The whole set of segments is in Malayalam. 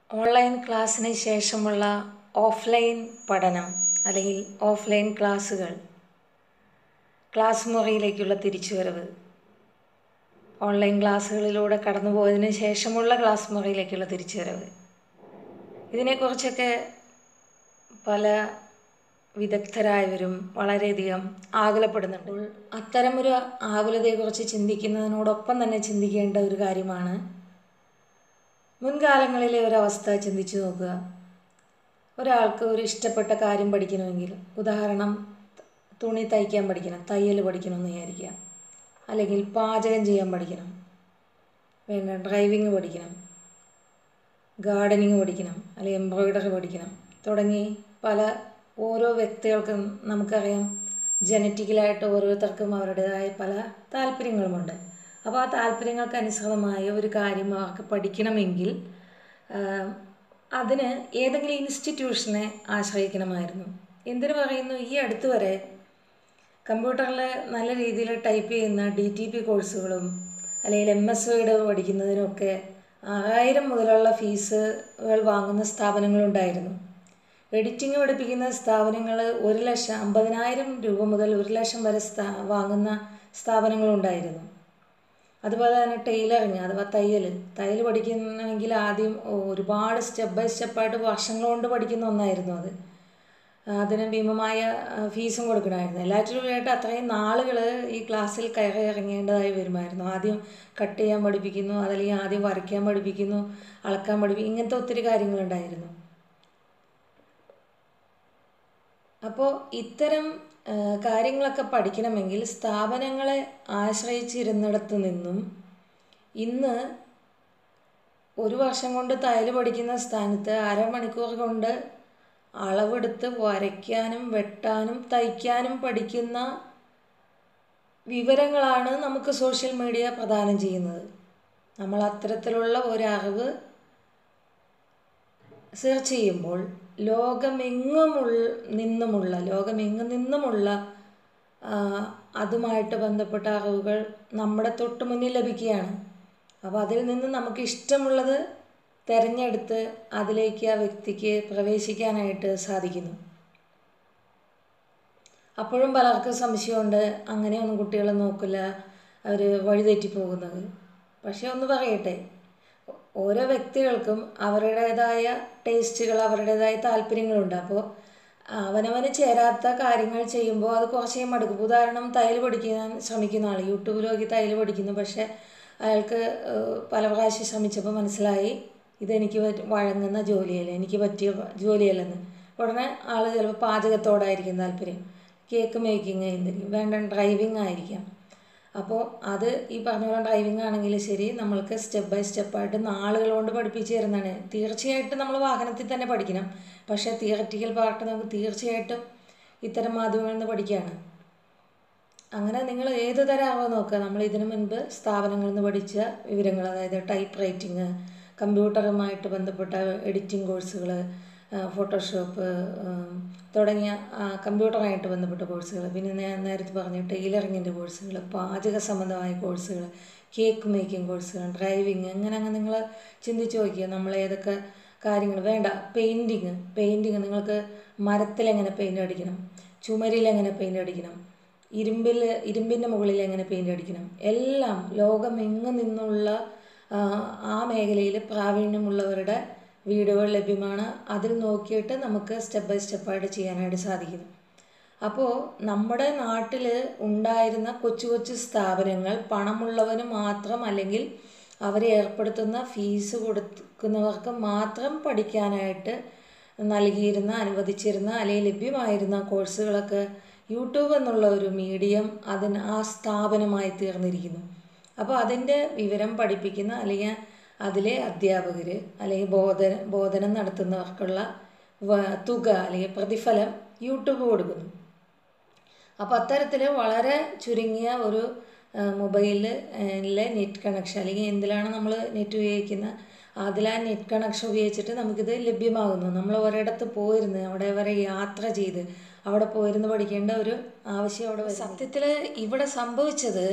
ഓൺലൈൻ ക്ലാസ്സിന് ശേഷമുള്ള ഓഫ്ലൈൻ പഠനം അല്ലെങ്കിൽ ഓഫ്ലൈൻ ക്ലാസ്സുകൾ ക്ലാസ് മുറിയിലേക്കുള്ള തിരിച്ചുവരവ് ഓൺലൈൻ ക്ലാസ്സുകളിലൂടെ കടന്നുപോയതിന് ശേഷമുള്ള ക്ലാസ് മുറിയിലേക്കുള്ള തിരിച്ചുവരവ് ഇതിനെക്കുറിച്ചൊക്കെ പല വിദഗ്ധരായവരും വളരെയധികം ആകുലപ്പെടുന്നുണ്ട് അത്തരമൊരു ആകുലതയെക്കുറിച്ച് ചിന്തിക്കുന്നതിനോടൊപ്പം തന്നെ ചിന്തിക്കേണ്ട ഒരു കാര്യമാണ് മുൻകാലങ്ങളിലെ ഒരവസ്ഥ ചിന്തിച്ചു നോക്കുക ഒരാൾക്ക് ഒരു ഇഷ്ടപ്പെട്ട കാര്യം പഠിക്കണമെങ്കിൽ ഉദാഹരണം തുണി തയ്ക്കാൻ പഠിക്കണം തയ്യൽ പഠിക്കണമെന്ന് വിചാരിക്കുക അല്ലെങ്കിൽ പാചകം ചെയ്യാൻ പഠിക്കണം വേണ്ട ഡ്രൈവിങ് പഠിക്കണം ഗാർഡനിങ് പഠിക്കണം അല്ലെങ്കിൽ എംബ്രോയിഡറി പഠിക്കണം തുടങ്ങി പല ഓരോ വ്യക്തികൾക്കും നമുക്കറിയാം ജനറ്റിക്കലായിട്ട് ഓരോരുത്തർക്കും അവരുടേതായ പല താല്പര്യങ്ങളുമുണ്ട് അപ്പോൾ ആ താല്പര്യങ്ങൾക്ക് അനുസൃതമായ ഒരു കാര്യം അവർക്ക് പഠിക്കണമെങ്കിൽ അതിന് ഏതെങ്കിലും ഇൻസ്റ്റിറ്റ്യൂഷനെ ആശ്രയിക്കണമായിരുന്നു എന്തിനു പറയുന്നു ഈ അടുത്ത് വരെ കമ്പ്യൂട്ടറിൽ നല്ല രീതിയിൽ ടൈപ്പ് ചെയ്യുന്ന ഡി ടി പി കോഴ്സുകളും അല്ലെങ്കിൽ എം എസ് വേഡ് പഠിക്കുന്നതിനൊക്കെ ആറായിരം മുതലുള്ള ഫീസുകൾ വാങ്ങുന്ന സ്ഥാപനങ്ങളുണ്ടായിരുന്നു എഡിറ്റിംഗ് പഠിപ്പിക്കുന്ന സ്ഥാപനങ്ങൾ ഒരു ലക്ഷം അമ്പതിനായിരം രൂപ മുതൽ ഒരു ലക്ഷം വരെ സ്ഥാ വാങ്ങുന്ന സ്ഥാപനങ്ങളുണ്ടായിരുന്നു അതുപോലെ തന്നെ ടൈലറിങ് അഥവാ തയ്യൽ തയ്യൽ പഠിക്കണമെങ്കിൽ ആദ്യം ഒരുപാട് സ്റ്റെപ്പ് ബൈ സ്റ്റെപ്പായിട്ട് വർഷങ്ങൾ കൊണ്ട് പഠിക്കുന്ന ഒന്നായിരുന്നു അത് അതിന് ഭീമമായ ഫീസും കൊടുക്കണമായിരുന്നു എല്ലാറ്റിലുമായിട്ട് അത്രയും നാളുകൾ ഈ ക്ലാസ്സിൽ കയറി ഇറങ്ങേണ്ടതായി വരുമായിരുന്നു ആദ്യം കട്ട് ചെയ്യാൻ പഠിപ്പിക്കുന്നു അതല്ലെങ്കിൽ ആദ്യം വരയ്ക്കാൻ പഠിപ്പിക്കുന്നു അളക്കാൻ പഠിപ്പിക്കും ഇങ്ങനത്തെ ഒത്തിരി കാര്യങ്ങളുണ്ടായിരുന്നു അപ്പോൾ ഇത്തരം കാര്യങ്ങളൊക്കെ പഠിക്കണമെങ്കിൽ സ്ഥാപനങ്ങളെ ആശ്രയിച്ചിരുന്നിടത്ത് നിന്നും ഇന്ന് ഒരു വർഷം കൊണ്ട് തയ്യൽ പഠിക്കുന്ന സ്ഥാനത്ത് അരമണിക്കൂർ കൊണ്ട് അളവെടുത്ത് വരയ്ക്കാനും വെട്ടാനും തയ്ക്കാനും പഠിക്കുന്ന വിവരങ്ങളാണ് നമുക്ക് സോഷ്യൽ മീഡിയ പ്രദാനം ചെയ്യുന്നത് നമ്മൾ അത്തരത്തിലുള്ള ഒരറിവ് സെർച്ച് ചെയ്യുമ്പോൾ ലോകമെങ്ങുമുള്ള നിന്നുമുള്ള ലോകമെങ്ങും നിന്നുമുള്ള അതുമായിട്ട് ബന്ധപ്പെട്ട അറിവുകൾ നമ്മുടെ തൊട്ട് മുന്നിൽ ലഭിക്കുകയാണ് അപ്പോൾ അതിൽ നിന്ന് നമുക്ക് ഇഷ്ടമുള്ളത് തിരഞ്ഞെടുത്ത് അതിലേക്ക് ആ വ്യക്തിക്ക് പ്രവേശിക്കാനായിട്ട് സാധിക്കുന്നു അപ്പോഴും പലർക്കും സംശയമുണ്ട് അങ്ങനെയൊന്നും കുട്ടികൾ നോക്കില്ല അവർ വഴിതെറ്റിപ്പോകുന്നത് പക്ഷേ ഒന്ന് പറയട്ടെ ഓരോ വ്യക്തികൾക്കും അവരുടേതായ ടേസ്റ്റുകൾ അവരുടേതായ താല്പര്യങ്ങളുണ്ട് അപ്പോൾ അവനവന് ചേരാത്ത കാര്യങ്ങൾ ചെയ്യുമ്പോൾ അത് കുറച്ചേ മടുക്കും ഉദാഹരണം തയ്യൽ പഠിക്കാൻ ശ്രമിക്കുന്ന ആൾ യൂട്യൂബിൽ നോക്കി തയ്യൽ പഠിക്കുന്നു പക്ഷേ അയാൾക്ക് പല പ്രാവശ്യം ശ്രമിച്ചപ്പോൾ മനസ്സിലായി ഇതെനിക്ക് വഴങ്ങുന്ന ജോലിയല്ല എനിക്ക് പറ്റിയ ജോലിയല്ലെന്ന് ഉടനെ ആൾ ചിലപ്പോൾ പാചകത്തോടായിരിക്കും താല്പര്യം കേക്ക് മേക്കിംഗ് ആയിരിക്കും വേണ്ട ഡ്രൈവിംഗ് ആയിരിക്കാം അപ്പോൾ അത് ഈ പറഞ്ഞ പോലെ ഡ്രൈവിംഗ് ആണെങ്കിൽ ശരി നമ്മൾക്ക് സ്റ്റെപ്പ് ബൈ സ്റ്റെപ്പായിട്ട് നാളുകൾ കൊണ്ട് പഠിപ്പിച്ച് തരുന്നതാണ് തീർച്ചയായിട്ടും നമ്മൾ വാഹനത്തിൽ തന്നെ പഠിക്കണം പക്ഷേ തിയററ്റിക്കൽ പാർട്ട് നമുക്ക് തീർച്ചയായിട്ടും ഇത്തരം മാധ്യമങ്ങളിൽ നിന്ന് പഠിക്കുകയാണ് അങ്ങനെ നിങ്ങൾ ഏത് തരമാവോ നോക്കുക നമ്മൾ ഇതിനു മുൻപ് സ്ഥാപനങ്ങളിൽ നിന്ന് പഠിച്ച വിവരങ്ങൾ അതായത് ടൈപ്പ് റൈറ്റിംഗ് കമ്പ്യൂട്ടറുമായിട്ട് ബന്ധപ്പെട്ട എഡിറ്റിംഗ് കോഴ്സുകൾ ഫോട്ടോഷോപ്പ് തുടങ്ങിയ കമ്പ്യൂട്ടറുമായിട്ട് ബന്ധപ്പെട്ട കോഴ്സുകൾ പിന്നെ ഞാൻ നേരത്തെ പറഞ്ഞ ടൈലറിങ്ങിൻ്റെ കോഴ്സുകൾ പാചക സംബന്ധമായ കോഴ്സുകൾ കേക്ക് മേക്കിംഗ് കോഴ്സുകൾ ഡ്രൈവിങ് അങ്ങനെ അങ്ങ് നിങ്ങൾ ചിന്തിച്ച് നോക്കിയാൽ നമ്മൾ ഏതൊക്കെ കാര്യങ്ങൾ വേണ്ട പെയിൻറ്റിങ് പെയിൻറ്റിങ് നിങ്ങൾക്ക് മരത്തിൽ എങ്ങനെ പെയിൻ്റ് അടിക്കണം ചുമരിൽ എങ്ങനെ പെയിൻ്റ് അടിക്കണം ഇരുമ്പിൽ ഇരുമ്പിൻ്റെ മുകളിൽ എങ്ങനെ പെയിൻ്റ് അടിക്കണം എല്ലാം ലോകമെങ്ങും നിന്നുള്ള ആ മേഖലയിൽ പ്രാവീണ്യമുള്ളവരുടെ വീഡിയോകൾ ലഭ്യമാണ് അതിൽ നോക്കിയിട്ട് നമുക്ക് സ്റ്റെപ്പ് ബൈ സ്റ്റെപ്പായിട്ട് ചെയ്യാനായിട്ട് സാധിക്കുന്നു അപ്പോൾ നമ്മുടെ നാട്ടിൽ ഉണ്ടായിരുന്ന കൊച്ചു കൊച്ചു സ്ഥാപനങ്ങൾ പണമുള്ളവന് മാത്രം അല്ലെങ്കിൽ അവരെ ഏർപ്പെടുത്തുന്ന ഫീസ് കൊടുക്കുന്നവർക്ക് മാത്രം പഠിക്കാനായിട്ട് നൽകിയിരുന്ന അനുവദിച്ചിരുന്ന അല്ലെങ്കിൽ ലഭ്യമായിരുന്ന കോഴ്സുകളൊക്കെ യൂട്യൂബ് എന്നുള്ള ഒരു മീഡിയം അതിന് ആ സ്ഥാപനമായി തീർന്നിരിക്കുന്നു അപ്പോൾ അതിൻ്റെ വിവരം പഠിപ്പിക്കുന്ന അല്ലെങ്കിൽ അതിലെ അധ്യാപകർ അല്ലെങ്കിൽ ബോധന ബോധനം നടത്തുന്നവർക്കുള്ള തുക അല്ലെങ്കിൽ പ്രതിഫലം യൂട്യൂബ് കൊടുക്കുന്നു അപ്പോൾ അത്തരത്തിൽ വളരെ ചുരുങ്ങിയ ഒരു മൊബൈലിലെ നെറ്റ് കണക്ഷൻ അല്ലെങ്കിൽ എന്തിലാണ് നമ്മൾ നെറ്റ് ഉപയോഗിക്കുന്നത് അതിൽ ആ നെറ്റ് കണക്ഷൻ ഉപയോഗിച്ചിട്ട് നമുക്കിത് ലഭ്യമാകുന്നു നമ്മൾ ഒരിടത്ത് പോയിരുന്ന് അവിടെ വരെ യാത്ര ചെയ്ത് അവിടെ പോയിരുന്ന് പഠിക്കേണ്ട ഒരു ആവശ്യം അവിടെ സത്യത്തിൽ ഇവിടെ സംഭവിച്ചത്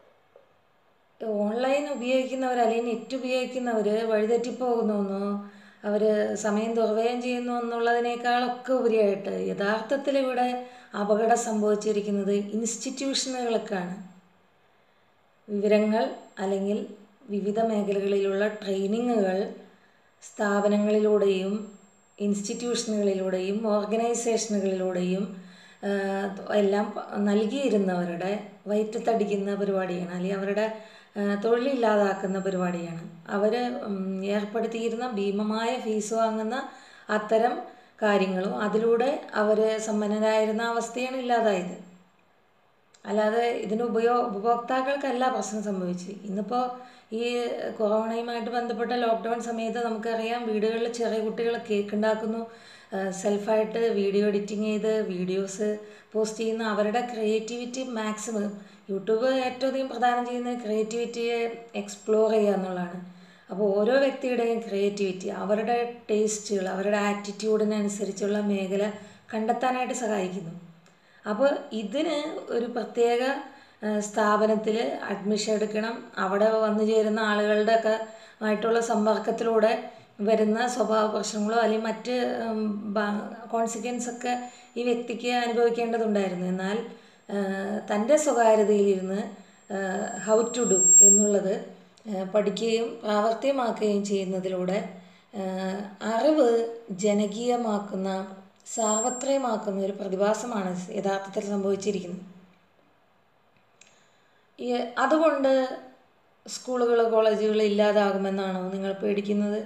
ഓൺലൈൻ ഉപയോഗിക്കുന്നവർ അല്ലെങ്കിൽ നെറ്റ് ഉപയോഗിക്കുന്നവർ വഴിതെറ്റിപ്പോകുന്നു അവർ സമയം ദുർവ്യയം ചെയ്യുന്നു എന്നുള്ളതിനേക്കാളൊക്കെ ഉപരിയായിട്ട് യഥാർത്ഥത്തിൽ ഇവിടെ അപകടം സംഭവിച്ചിരിക്കുന്നത് ഇൻസ്റ്റിറ്റ്യൂഷനുകൾക്കാണ് വിവരങ്ങൾ അല്ലെങ്കിൽ വിവിധ മേഖലകളിലുള്ള ട്രെയിനിങ്ങുകൾ സ്ഥാപനങ്ങളിലൂടെയും ഇൻസ്റ്റിറ്റ്യൂഷനുകളിലൂടെയും ഓർഗനൈസേഷനുകളിലൂടെയും എല്ലാം നൽകിയിരുന്നവരുടെ വയറ്റത്തടിക്കുന്ന പരിപാടിയാണ് അല്ലെങ്കിൽ അവരുടെ തൊഴിലില്ലാതാക്കുന്ന പരിപാടിയാണ് അവർ ഏർപ്പെടുത്തിയിരുന്ന ഭീമമായ ഫീസ് വാങ്ങുന്ന അത്തരം കാര്യങ്ങളും അതിലൂടെ അവർ സമ്പന്നരായിരുന്ന അവസ്ഥയാണ് ഇല്ലാതായത് അല്ലാതെ ഇതിന് ഉപയോ ഉപഭോക്താക്കൾക്കല്ല പ്രശ്നം സംഭവിച്ചത് ഇന്നിപ്പോൾ ഈ കൊറോണയുമായിട്ട് ബന്ധപ്പെട്ട ലോക്ക്ഡൗൺ സമയത്ത് നമുക്കറിയാം വീടുകളിൽ ചെറിയ കുട്ടികൾ കേക്ക് ഉണ്ടാക്കുന്നു സെൽഫായിട്ട് വീഡിയോ എഡിറ്റിംഗ് ചെയ്ത് വീഡിയോസ് പോസ്റ്റ് ചെയ്യുന്ന അവരുടെ ക്രിയേറ്റിവിറ്റി മാക്സിമം യൂട്യൂബ് ഏറ്റവും അധികം പ്രദാനം ചെയ്യുന്നത് ക്രിയേറ്റിവിറ്റിയെ എക്സ്പ്ലോർ ചെയ്യുക എന്നുള്ളതാണ് അപ്പോൾ ഓരോ വ്യക്തിയുടെയും ക്രിയേറ്റിവിറ്റി അവരുടെ ടേസ്റ്റുകൾ അവരുടെ ആറ്റിറ്റ്യൂഡിനനുസരിച്ചുള്ള മേഖല കണ്ടെത്താനായിട്ട് സഹായിക്കുന്നു അപ്പോൾ ഇതിന് ഒരു പ്രത്യേക സ്ഥാപനത്തിൽ അഡ്മിഷൻ എടുക്കണം അവിടെ വന്നു ചേരുന്ന ആളുകളുടെ ഒക്കെ ആയിട്ടുള്ള സമ്പർക്കത്തിലൂടെ വരുന്ന സ്വഭാവ പ്രശ്നങ്ങളോ അല്ലെങ്കിൽ മറ്റ് കോൺസിക്വൻസ് ഒക്കെ ഈ വ്യക്തിക്ക് അനുഭവിക്കേണ്ടതുണ്ടായിരുന്നു എന്നാൽ തൻ്റെ സ്വകാര്യതയിലിരുന്ന് ഹൗ ടു ഡു എന്നുള്ളത് പഠിക്കുകയും പ്രാവർത്തികമാക്കുകയും ചെയ്യുന്നതിലൂടെ അറിവ് ജനകീയമാക്കുന്ന സാർവത്രികമാക്കുന്ന ഒരു പ്രതിഭാസമാണ് യഥാർത്ഥത്തിൽ സംഭവിച്ചിരിക്കുന്നത് ഈ അതുകൊണ്ട് സ്കൂളുകൾ കോളേജുകൾ ഇല്ലാതാകുമെന്നാണോ നിങ്ങൾ പേടിക്കുന്നത്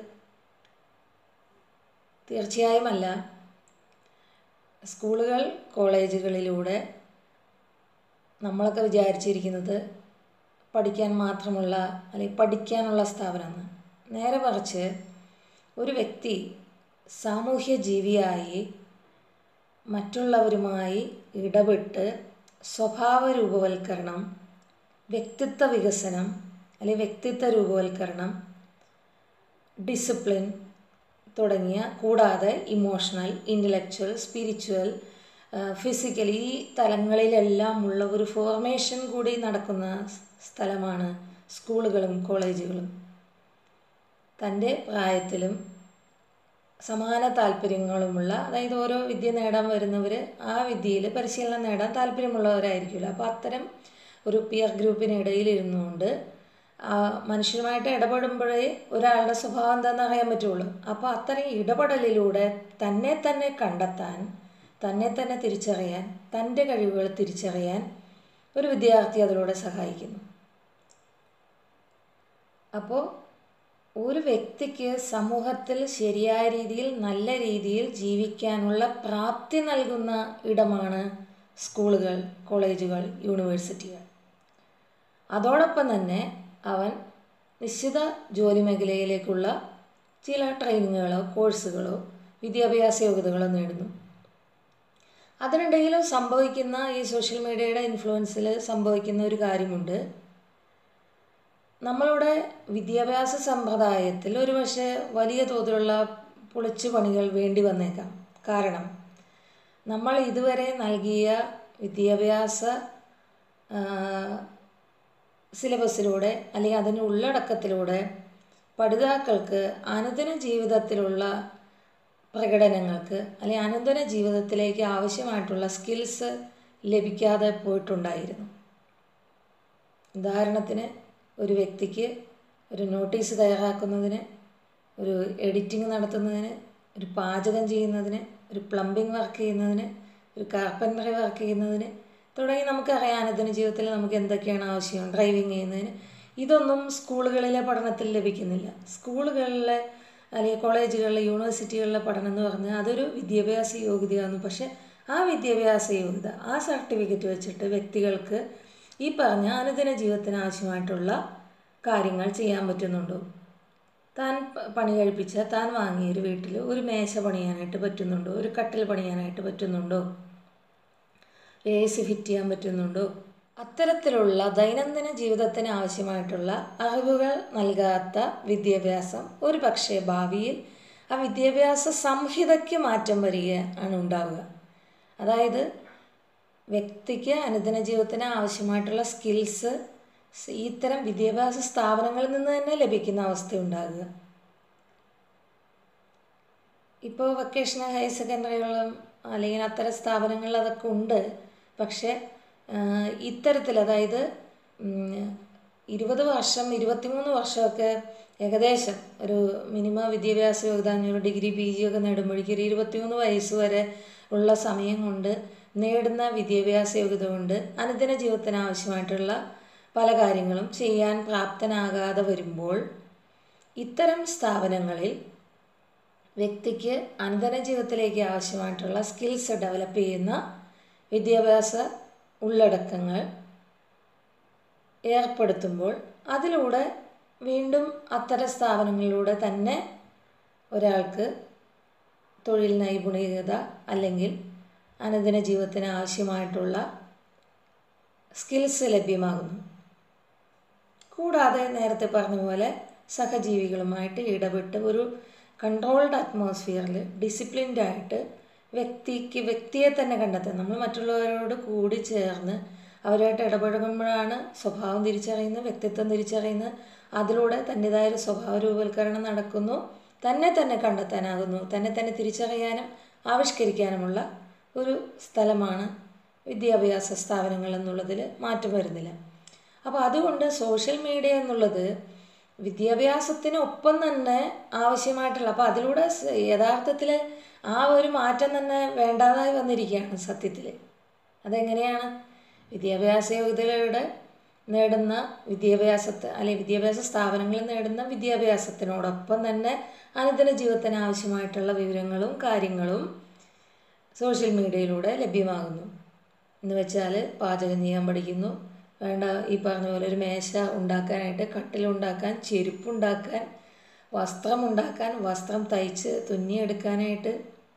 തീർച്ചയായും അല്ല സ്കൂളുകൾ കോളേജുകളിലൂടെ നമ്മളൊക്കെ വിചാരിച്ചിരിക്കുന്നത് പഠിക്കാൻ മാത്രമുള്ള അല്ലെങ്കിൽ പഠിക്കാനുള്ള സ്ഥാപനമാണ് നേരെ മറിച്ച് ഒരു വ്യക്തി സാമൂഹ്യ ജീവിയായി മറ്റുള്ളവരുമായി ഇടപെട്ട് സ്വഭാവ രൂപവൽക്കരണം വ്യക്തിത്വ വികസനം അല്ലെങ്കിൽ വ്യക്തിത്വ രൂപവൽക്കരണം ഡിസിപ്ലിൻ തുടങ്ങിയ കൂടാതെ ഇമോഷണൽ ഇൻ്റലക്ച്വൽ സ്പിരിച്വൽ ഫിസിക്കൽ ഈ തലങ്ങളിലെല്ലാം ഉള്ള ഒരു ഫോർമേഷൻ കൂടി നടക്കുന്ന സ്ഥലമാണ് സ്കൂളുകളും കോളേജുകളും തൻ്റെ പ്രായത്തിലും സമാന താല്പര്യങ്ങളുമുള്ള അതായത് ഓരോ വിദ്യ നേടാൻ വരുന്നവർ ആ വിദ്യയിൽ പരിശീലനം നേടാൻ താല്പര്യമുള്ളവരായിരിക്കുമല്ലോ അപ്പോൾ അത്തരം ഒരു പിയർ ഗ്രൂപ്പിനിടയിൽ ഇരുന്നുകൊണ്ട് മനുഷ്യരുമായിട്ട് ഇടപെടുമ്പോഴേ ഒരാളുടെ സ്വഭാവം എന്താണെന്ന് അറിയാൻ പറ്റുള്ളൂ അപ്പോൾ അത്തരം ഇടപെടലിലൂടെ തന്നെ തന്നെ കണ്ടെത്താൻ തന്നെ തന്നെ തിരിച്ചറിയാൻ തൻ്റെ കഴിവുകൾ തിരിച്ചറിയാൻ ഒരു വിദ്യാർത്ഥി അതിലൂടെ സഹായിക്കുന്നു അപ്പോൾ ഒരു വ്യക്തിക്ക് സമൂഹത്തിൽ ശരിയായ രീതിയിൽ നല്ല രീതിയിൽ ജീവിക്കാനുള്ള പ്രാപ്തി നൽകുന്ന ഇടമാണ് സ്കൂളുകൾ കോളേജുകൾ യൂണിവേഴ്സിറ്റികൾ അതോടൊപ്പം തന്നെ അവൻ നിശ്ചിത ജോലി മേഖലയിലേക്കുള്ള ചില ട്രെയിനിങ്ങുകളോ കോഴ്സുകളോ വിദ്യാഭ്യാസ യോഗ്യതകളോ നേടുന്നു അതിനിടയിലും സംഭവിക്കുന്ന ഈ സോഷ്യൽ മീഡിയയുടെ ഇൻഫ്ലുവൻസിൽ സംഭവിക്കുന്ന ഒരു കാര്യമുണ്ട് നമ്മളുടെ വിദ്യാഭ്യാസ സമ്പ്രദായത്തിൽ ഒരുപക്ഷെ വലിയ തോതിലുള്ള പൊളിച്ചു പണികൾ വേണ്ടി വന്നേക്കാം കാരണം നമ്മൾ ഇതുവരെ നൽകിയ വിദ്യാഭ്യാസ സിലബസിലൂടെ അല്ലെങ്കിൽ അതിൻ്റെ ഉള്ളടക്കത്തിലൂടെ പഠിതാക്കൾക്ക് അനുദിന ജീവിതത്തിലുള്ള പ്രകടനങ്ങൾക്ക് അല്ലെങ്കിൽ അനുദിന ജീവിതത്തിലേക്ക് ആവശ്യമായിട്ടുള്ള സ്കിൽസ് ലഭിക്കാതെ പോയിട്ടുണ്ടായിരുന്നു ഉദാഹരണത്തിന് ഒരു വ്യക്തിക്ക് ഒരു നോട്ടീസ് തയ്യാറാക്കുന്നതിന് ഒരു എഡിറ്റിംഗ് നടത്തുന്നതിന് ഒരു പാചകം ചെയ്യുന്നതിന് ഒരു പ്ലംബിംഗ് വർക്ക് ചെയ്യുന്നതിന് ഒരു കാർപ്പൻറ്ററി വർക്ക് ചെയ്യുന്നതിന് തുടങ്ങി നമുക്കറിയാം അനുദിന ജീവിതത്തിൽ നമുക്ക് എന്തൊക്കെയാണ് ആവശ്യം ഡ്രൈവിംഗ് ചെയ്യുന്നതിന് ഇതൊന്നും സ്കൂളുകളിലെ പഠനത്തിൽ ലഭിക്കുന്നില്ല സ്കൂളുകളിലെ അല്ലെങ്കിൽ കോളേജുകളിലെ യൂണിവേഴ്സിറ്റികളിലെ പഠനം എന്ന് പറഞ്ഞാൽ അതൊരു വിദ്യാഭ്യാസ യോഗ്യതയാണ് പക്ഷേ ആ വിദ്യാഭ്യാസ യോഗ്യത ആ സർട്ടിഫിക്കറ്റ് വെച്ചിട്ട് വ്യക്തികൾക്ക് ഈ പറഞ്ഞ അനുദിന ജീവിതത്തിന് ആവശ്യമായിട്ടുള്ള കാര്യങ്ങൾ ചെയ്യാൻ പറ്റുന്നുണ്ടോ താൻ പണി കഴിപ്പിച്ച താൻ വാങ്ങിയ ഒരു വീട്ടിൽ ഒരു മേശ പണിയാനായിട്ട് പറ്റുന്നുണ്ടോ ഒരു കട്ടിൽ പണിയാനായിട്ട് പറ്റുന്നുണ്ടോ എ സി ഫിറ്റ് ചെയ്യാൻ പറ്റുന്നുണ്ടോ അത്തരത്തിലുള്ള ദൈനംദിന ജീവിതത്തിന് ആവശ്യമായിട്ടുള്ള അറിവുകൾ നൽകാത്ത വിദ്യാഭ്യാസം ഒരു പക്ഷേ ഭാവിയിൽ ആ വിദ്യാഭ്യാസ സംഹിതയ്ക്ക് മാറ്റം വരിക ആണ് ഉണ്ടാവുക അതായത് വ്യക്തിക്ക് അനുദിന ജീവിതത്തിന് ആവശ്യമായിട്ടുള്ള സ്കിൽസ് ഇത്തരം വിദ്യാഭ്യാസ സ്ഥാപനങ്ങളിൽ നിന്ന് തന്നെ ലഭിക്കുന്ന അവസ്ഥ ഉണ്ടാകുക ഇപ്പോൾ വൊക്കേഷണൽ ഹയർ സെക്കൻഡറികളും അല്ലെങ്കിൽ അത്തരം സ്ഥാപനങ്ങളിൽ അതൊക്കെ ഉണ്ട് പക്ഷേ ഇത്തരത്തിൽ അതായത് ഇരുപത് വർഷം ഇരുപത്തിമൂന്ന് വർഷമൊക്കെ ഏകദേശം ഒരു മിനിമം വിദ്യാഭ്യാസ യോഗ്യത ഒരു ഡിഗ്രി പി ജി ഒക്കെ നേടുമ്പോഴേക്കും ഒരു ഇരുപത്തിമൂന്ന് വയസ്സ് വരെ ഉള്ള സമയം കൊണ്ട് നേടുന്ന വിദ്യാഭ്യാസ യോഗ്യത കൊണ്ട് അനുദിന ജീവിതത്തിന് ആവശ്യമായിട്ടുള്ള പല കാര്യങ്ങളും ചെയ്യാൻ പ്രാപ്തനാകാതെ വരുമ്പോൾ ഇത്തരം സ്ഥാപനങ്ങളിൽ വ്യക്തിക്ക് അനുദിന ജീവിതത്തിലേക്ക് ആവശ്യമായിട്ടുള്ള സ്കിൽസ് ഡെവലപ്പ് ചെയ്യുന്ന വിദ്യാഭ്യാസ ഉള്ളടക്കങ്ങൾ ഏർപ്പെടുത്തുമ്പോൾ അതിലൂടെ വീണ്ടും അത്തരം സ്ഥാപനങ്ങളിലൂടെ തന്നെ ഒരാൾക്ക് തൊഴിൽ നൈപുണികത അല്ലെങ്കിൽ അനുദിന ജീവിതത്തിന് ആവശ്യമായിട്ടുള്ള സ്കിൽസ് ലഭ്യമാകുന്നു കൂടാതെ നേരത്തെ പറഞ്ഞ പോലെ സഹജീവികളുമായിട്ട് ഇടപെട്ട് ഒരു കൺട്രോൾഡ് അറ്റ്മോസ്ഫിയറിൽ ഡിസിപ്ലിൻഡ് ആയിട്ട് വ്യക്തിക്ക് വ്യക്തിയെ തന്നെ കണ്ടെത്താൻ നമ്മൾ മറ്റുള്ളവരോട് കൂടി ചേർന്ന് അവരുമായിട്ട് ഇടപഴകുമ്പോഴാണ് സ്വഭാവം തിരിച്ചറിയുന്നത് വ്യക്തിത്വം തിരിച്ചറിയുന്നത് അതിലൂടെ തൻ്റെതായ ഒരു സ്വഭാവ രൂപവൽക്കരണം നടക്കുന്നു തന്നെ തന്നെ കണ്ടെത്താനാകുന്നു തന്നെ തന്നെ തിരിച്ചറിയാനും ആവിഷ്കരിക്കാനുമുള്ള ഒരു സ്ഥലമാണ് വിദ്യാഭ്യാസ സ്ഥാപനങ്ങൾ എന്നുള്ളതിൽ മാറ്റം വരുന്നില്ല അപ്പോൾ അതുകൊണ്ട് സോഷ്യൽ മീഡിയ എന്നുള്ളത് വിദ്യാഭ്യാസത്തിനൊപ്പം തന്നെ ആവശ്യമായിട്ടുള്ള അപ്പോൾ അതിലൂടെ യഥാർത്ഥത്തിൽ ആ ഒരു മാറ്റം തന്നെ വേണ്ടാതായി വന്നിരിക്കുകയാണ് സത്യത്തിൽ അതെങ്ങനെയാണ് വിദ്യാഭ്യാസ യോഗ്യതയുടെ നേടുന്ന വിദ്യാഭ്യാസത്തെ അല്ലെങ്കിൽ വിദ്യാഭ്യാസ സ്ഥാപനങ്ങളിൽ നേടുന്ന വിദ്യാഭ്യാസത്തിനോടൊപ്പം തന്നെ അനുദിന ജീവിതത്തിന് ആവശ്യമായിട്ടുള്ള വിവരങ്ങളും കാര്യങ്ങളും സോഷ്യൽ മീഡിയയിലൂടെ ലഭ്യമാകുന്നു എന്ന് വെച്ചാൽ പാചകം ചെയ്യാൻ പഠിക്കുന്നു വേണ്ട ഈ പറഞ്ഞ പോലെ ഒരു മേശ ഉണ്ടാക്കാനായിട്ട് കട്ടിലുണ്ടാക്കാൻ ചെരുപ്പുണ്ടാക്കാൻ വസ്ത്രമുണ്ടാക്കാൻ വസ്ത്രം തയ്ച്ച് തുന്നിയെടുക്കാനായിട്ട്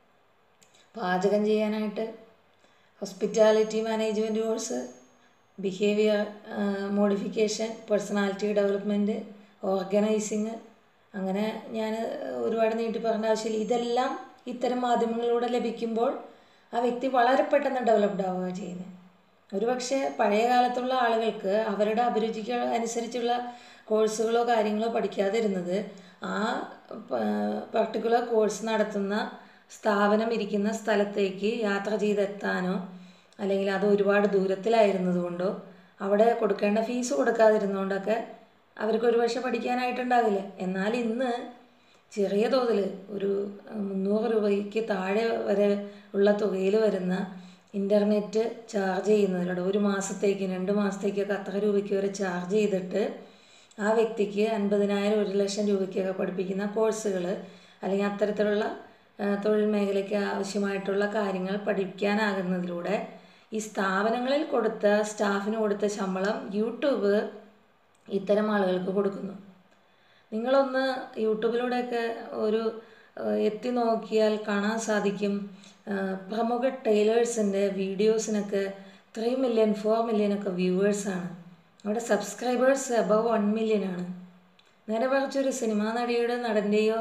പാചകം ചെയ്യാനായിട്ട് hospitality management course behaviour modification personality development organising അങ്ങനെ ഞാൻ ഒരുപാട് നീട്ടി പറഞ്ഞ ആവശ്യമില്ല ഇതെല്ലാം ഇത്തരം മാധ്യമങ്ങളിലൂടെ ലഭിക്കുമ്പോൾ ആ വ്യക്തി വളരെ പെട്ടെന്ന് ഡെവലപ്ഡ് ആവുക ചെയ്യുന്നത് ഒരുപക്ഷെ പഴയ കാലത്തുള്ള ആളുകൾക്ക് അവരുടെ അഭിരുചിക്ക് അനുസരിച്ചുള്ള കോഴ്സുകളോ കാര്യങ്ങളോ പഠിക്കാതിരുന്നത് ആ പർട്ടിക്കുലർ കോഴ്സ് നടത്തുന്ന സ്ഥാപനം ഇരിക്കുന്ന സ്ഥലത്തേക്ക് യാത്ര ചെയ്തെത്താനോ അല്ലെങ്കിൽ അത് ഒരുപാട് ദൂരത്തിലായിരുന്നത് കൊണ്ടോ അവിടെ കൊടുക്കേണ്ട ഫീസ് കൊടുക്കാതിരുന്നുകൊണ്ടൊക്കെ അവർക്ക് ഒരുപക്ഷെ പഠിക്കാനായിട്ടുണ്ടാവില്ല എന്നാൽ ഇന്ന് ചെറിയ തോതിൽ ഒരു മുന്നൂറ് രൂപയ്ക്ക് താഴെ വരെ ഉള്ള തുകയിൽ വരുന്ന ഇൻ്റർനെറ്റ് ചാർജ് ചെയ്യുന്നതിലൂടെ ഒരു മാസത്തേക്ക് രണ്ട് മാസത്തേക്കൊക്കെ അത്ര രൂപയ്ക്ക് വരെ ചാർജ് ചെയ്തിട്ട് ആ വ്യക്തിക്ക് അൻപതിനായിരം ഒരു ലക്ഷം രൂപയ്ക്കൊക്കെ പഠിപ്പിക്കുന്ന കോഴ്സുകൾ അല്ലെങ്കിൽ അത്തരത്തിലുള്ള തൊഴിൽ മേഖലയ്ക്ക് ആവശ്യമായിട്ടുള്ള കാര്യങ്ങൾ പഠിക്കാനാകുന്നതിലൂടെ ഈ സ്ഥാപനങ്ങളിൽ കൊടുത്ത സ്റ്റാഫിന് കൊടുത്ത ശമ്പളം യൂട്യൂബ് ഇത്തരം ആളുകൾക്ക് കൊടുക്കുന്നു നിങ്ങളൊന്ന് യൂട്യൂബിലൂടെയൊക്കെ ഒരു എത്തി നോക്കിയാൽ കാണാൻ സാധിക്കും പ്രമുഖ ടൈലേഴ്സിൻ്റെ വീഡിയോസിനൊക്കെ ത്രീ മില്യൺ ഫോർ മില്യൺ ഒക്കെ വ്യൂവേഴ്സാണ് അവിടെ സബ്സ്ക്രൈബേഴ്സ് അബവ് വൺ മില്യൺ ആണ് നേരെ മറിച്ചൊരു സിനിമാ നടിയുടെ നടൻ്റെയോ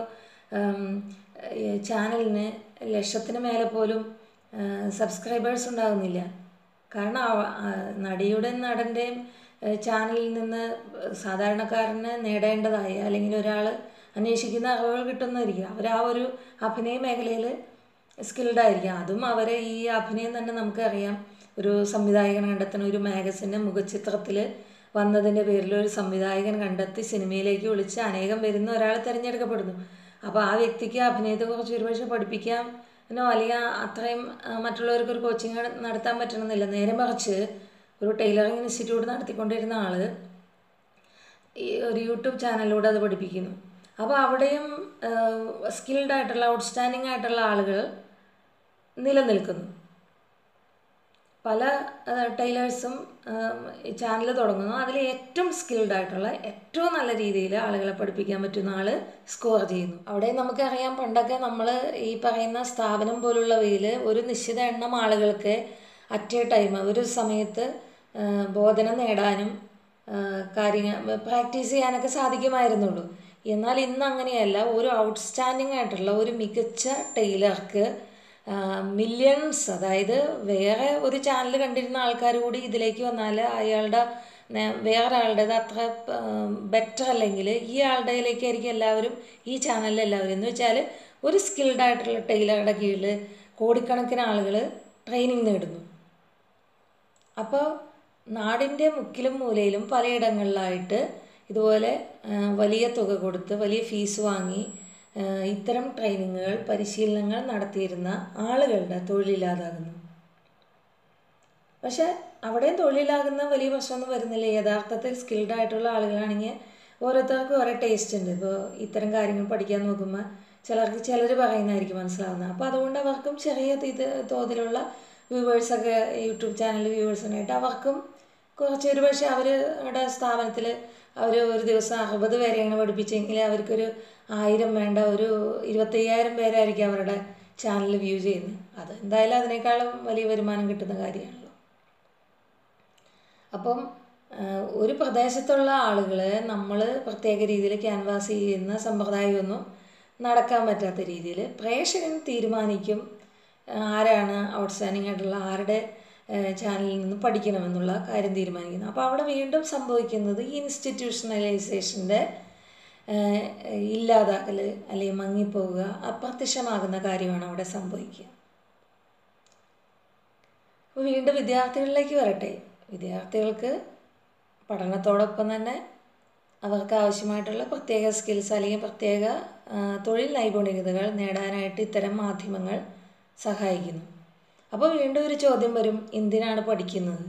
ചാനലിന് ലക്ഷത്തിന് മേലെ പോലും സബ്സ്ക്രൈബേഴ്സ് ഉണ്ടാകുന്നില്ല കാരണം നടിയുടെ നടൻ്റെയും ചാനലിൽ നിന്ന് സാധാരണക്കാരന് നേടേണ്ടതായ അല്ലെങ്കിൽ ഒരാൾ അന്വേഷിക്കുന്ന അറിവുകൾ കിട്ടുന്നതായിരിക്കും അവർ ആ ഒരു അഭിനയ മേഖലയിൽ സ്കിൽഡ് ആയിരിക്കാം അതും അവരെ ഈ അഭിനയം തന്നെ നമുക്കറിയാം ഒരു സംവിധായകൻ കണ്ടെത്തുന്ന ഒരു മാഗസിൻ്റെ മുഖചിത്രത്തിൽ വന്നതിൻ്റെ പേരിൽ ഒരു സംവിധായകൻ കണ്ടെത്തി സിനിമയിലേക്ക് വിളിച്ച് അനേകം വരുന്ന ഒരാൾ തിരഞ്ഞെടുക്കപ്പെടുന്നു അപ്പോൾ ആ വ്യക്തിക്ക് അഭിനയത്തെക്കുറിച്ച് ഒരുപക്ഷെ പഠിപ്പിക്കാം എന്നോ അല്ലെങ്കിൽ അത്രയും മറ്റുള്ളവർക്ക് ഒരു കോച്ചിങ് നടത്താൻ പറ്റണമെന്നില്ല നേരെ മറിച്ച് ഒരു ടൈലറിങ് ഇൻസ്റ്റിറ്റ്യൂട്ട് നടത്തിക്കൊണ്ടിരുന്ന ആൾ ഈ ഒരു യൂട്യൂബ് ചാനലിലൂടെ അത് പഠിപ്പിക്കുന്നു അപ്പോൾ അവിടെയും സ്കിൽഡ് ആയിട്ടുള്ള ഔട്ട്സ്റ്റാൻഡിങ് ആയിട്ടുള്ള ആളുകൾ നിലനിൽക്കുന്നു പല ടൈലേഴ്സും ചാനൽ തുടങ്ങുന്നു അതിൽ ഏറ്റവും സ്കിൽഡ് ആയിട്ടുള്ള ഏറ്റവും നല്ല രീതിയിൽ ആളുകളെ പഠിപ്പിക്കാൻ പറ്റുന്ന ആൾ സ്കോർ ചെയ്യുന്നു അവിടെ നമുക്കറിയാം പണ്ടൊക്കെ നമ്മൾ ഈ പറയുന്ന സ്ഥാപനം പോലുള്ളവയിൽ ഒരു നിശ്ചിത എണ്ണം ആളുകൾക്ക് അറ്റ് എ ടൈം ഒരു സമയത്ത് ബോധനം നേടാനും കാര്യങ്ങൾ പ്രാക്ടീസ് ചെയ്യാനൊക്കെ സാധിക്കുമായിരുന്നുള്ളൂ എന്നാൽ ഇന്ന് അങ്ങനെയല്ല ഒരു ഔട്ട്സ്റ്റാൻഡിങ് ആയിട്ടുള്ള ഒരു മികച്ച ടൈലർക്ക് മില്യൺസ് അതായത് വേറെ ഒരു ചാനൽ കണ്ടിരുന്ന ആൾക്കാർ കൂടി ഇതിലേക്ക് വന്നാൽ അയാളുടെ നേ- വേറൊരാളുടേത് അത്ര ബെറ്റർ അല്ലെങ്കിൽ ഈ ആളുടെയിലേക്കായിരിക്കും എല്ലാവരും ഈ ചാനലിൽ എല്ലാവരും എന്ന് വെച്ചാൽ ഒരു സ്കിൽഡ് ആയിട്ടുള്ള ടൈലറുടെ കീഴിൽ കോടിക്കണക്കിന് ആളുകൾ ട്രെയിനിങ് നേടുന്നു അപ്പോൾ നാടിൻ്റെ മുക്കിലും മൂലയിലും പലയിടങ്ങളിലായിട്ട് ഇതുപോലെ ആ, വലിയ തുക കൊടുത്ത് വലിയ ഫീസ് വാങ്ങി ആ, ഇത്തരം ട്രെയിനിങ്ങുകൾ പരിശീലനങ്ങൾ നടത്തിയിരുന്ന ആളുകളുടെ തൊഴിലില്ലാതാകുന്നു പക്ഷെ അവിടെയും തൊഴിലിലാകുന്ന വലിയ പ്രശ്നമൊന്നും വരുന്നില്ല യഥാർത്ഥത്തിൽ സ്കിൽഡ് ആയിട്ടുള്ള ആളുകളാണെങ്കിൽ ഓരോരുത്തർക്കും ഓരോ ടേസ്റ്റ് ഉണ്ട് ഇപ്പോൾ ഇത്തരം കാര്യങ്ങൾ പഠിക്കാൻ നോക്കുമ്പോൾ ചിലർക്ക് ചിലർ പറയുന്നതായിരിക്കും മനസ്സിലാവുന്നത് അപ്പോൾ അതുകൊണ്ട് അവർക്കും ചെറിയ ഇത് തോതിലുള്ള വ്യൂവേഴ്സൊക്കെ യൂട്യൂബ് ചാനൽ വ്യൂവേഴ്സിനായിട്ട് അവർക്കും കുറച്ച് ഒരു പക്ഷേ അവരുടെ സ്ഥാപനത്തിൽ അവർ ഒരു ദിവസം അറുപത് പേരെയാണ് പഠിപ്പിച്ചെങ്കിൽ അവർക്കൊരു ആയിരം വേണ്ട ഒരു ഇരുപത്തയ്യായിരം പേരായിരിക്കും അവരുടെ ചാനൽ വ്യൂ ചെയ്യുന്നത് അത് എന്തായാലും അതിനേക്കാളും വലിയ വരുമാനം കിട്ടുന്ന കാര്യമാണല്ലോ അപ്പം ആ, ഒരു പ്രദേശത്തുള്ള ആളുകളെ നമ്മൾ പ്രത്യേക രീതിയിൽ ക്യാൻവാസ് ചെയ്യുന്ന സമ്പ്രദായമൊന്നും നടക്കാൻ പറ്റാത്ത രീതിയിൽ പ്രേക്ഷകൻ തീരുമാനിക്കും ആ, ആരാണ് ഔട്ട്സ്റ്റാൻഡിംഗ് ആയിട്ടുള്ള ആരുടെ ആ, ചാനലിൽ നിന്ന് പഠിക്കണമെന്നുള്ള കാര്യം തീരുമാനിക്കുന്നത് അപ്പോൾ അവിടെ വീണ്ടും സംഭവിക്കുന്നത് ഈ ഇൻസ്റ്റിറ്റ്യൂഷണലൈസേഷൻ്റെ ഇല്ലാതാക്കൽ അല്ലെങ്കിൽ മങ്ങിപ്പോവുക അപ്രത്യക്ഷമാകുന്ന കാര്യമാണ് അവിടെ സംഭവിക്കുക അപ്പോൾ വീണ്ടും വിദ്യാർത്ഥികളിലേക്ക് വരട്ടെ വിദ്യാർത്ഥികൾക്ക് പഠനത്തോടൊപ്പം തന്നെ അവർക്ക് ആവശ്യമായിട്ടുള്ള പ്രത്യേക സ്കിൽസ് അല്ലെങ്കിൽ പ്രത്യേക ആ, തൊഴിൽ നൈപുണ്യതകൾ നേടാനായിട്ട് ഇത്തരം മാധ്യമങ്ങൾ സഹായിക്കുന്നു അപ്പോൾ വീണ്ടും ഒരു ചോദ്യം വരും എന്തിനാണ് പഠിക്കുന്നത്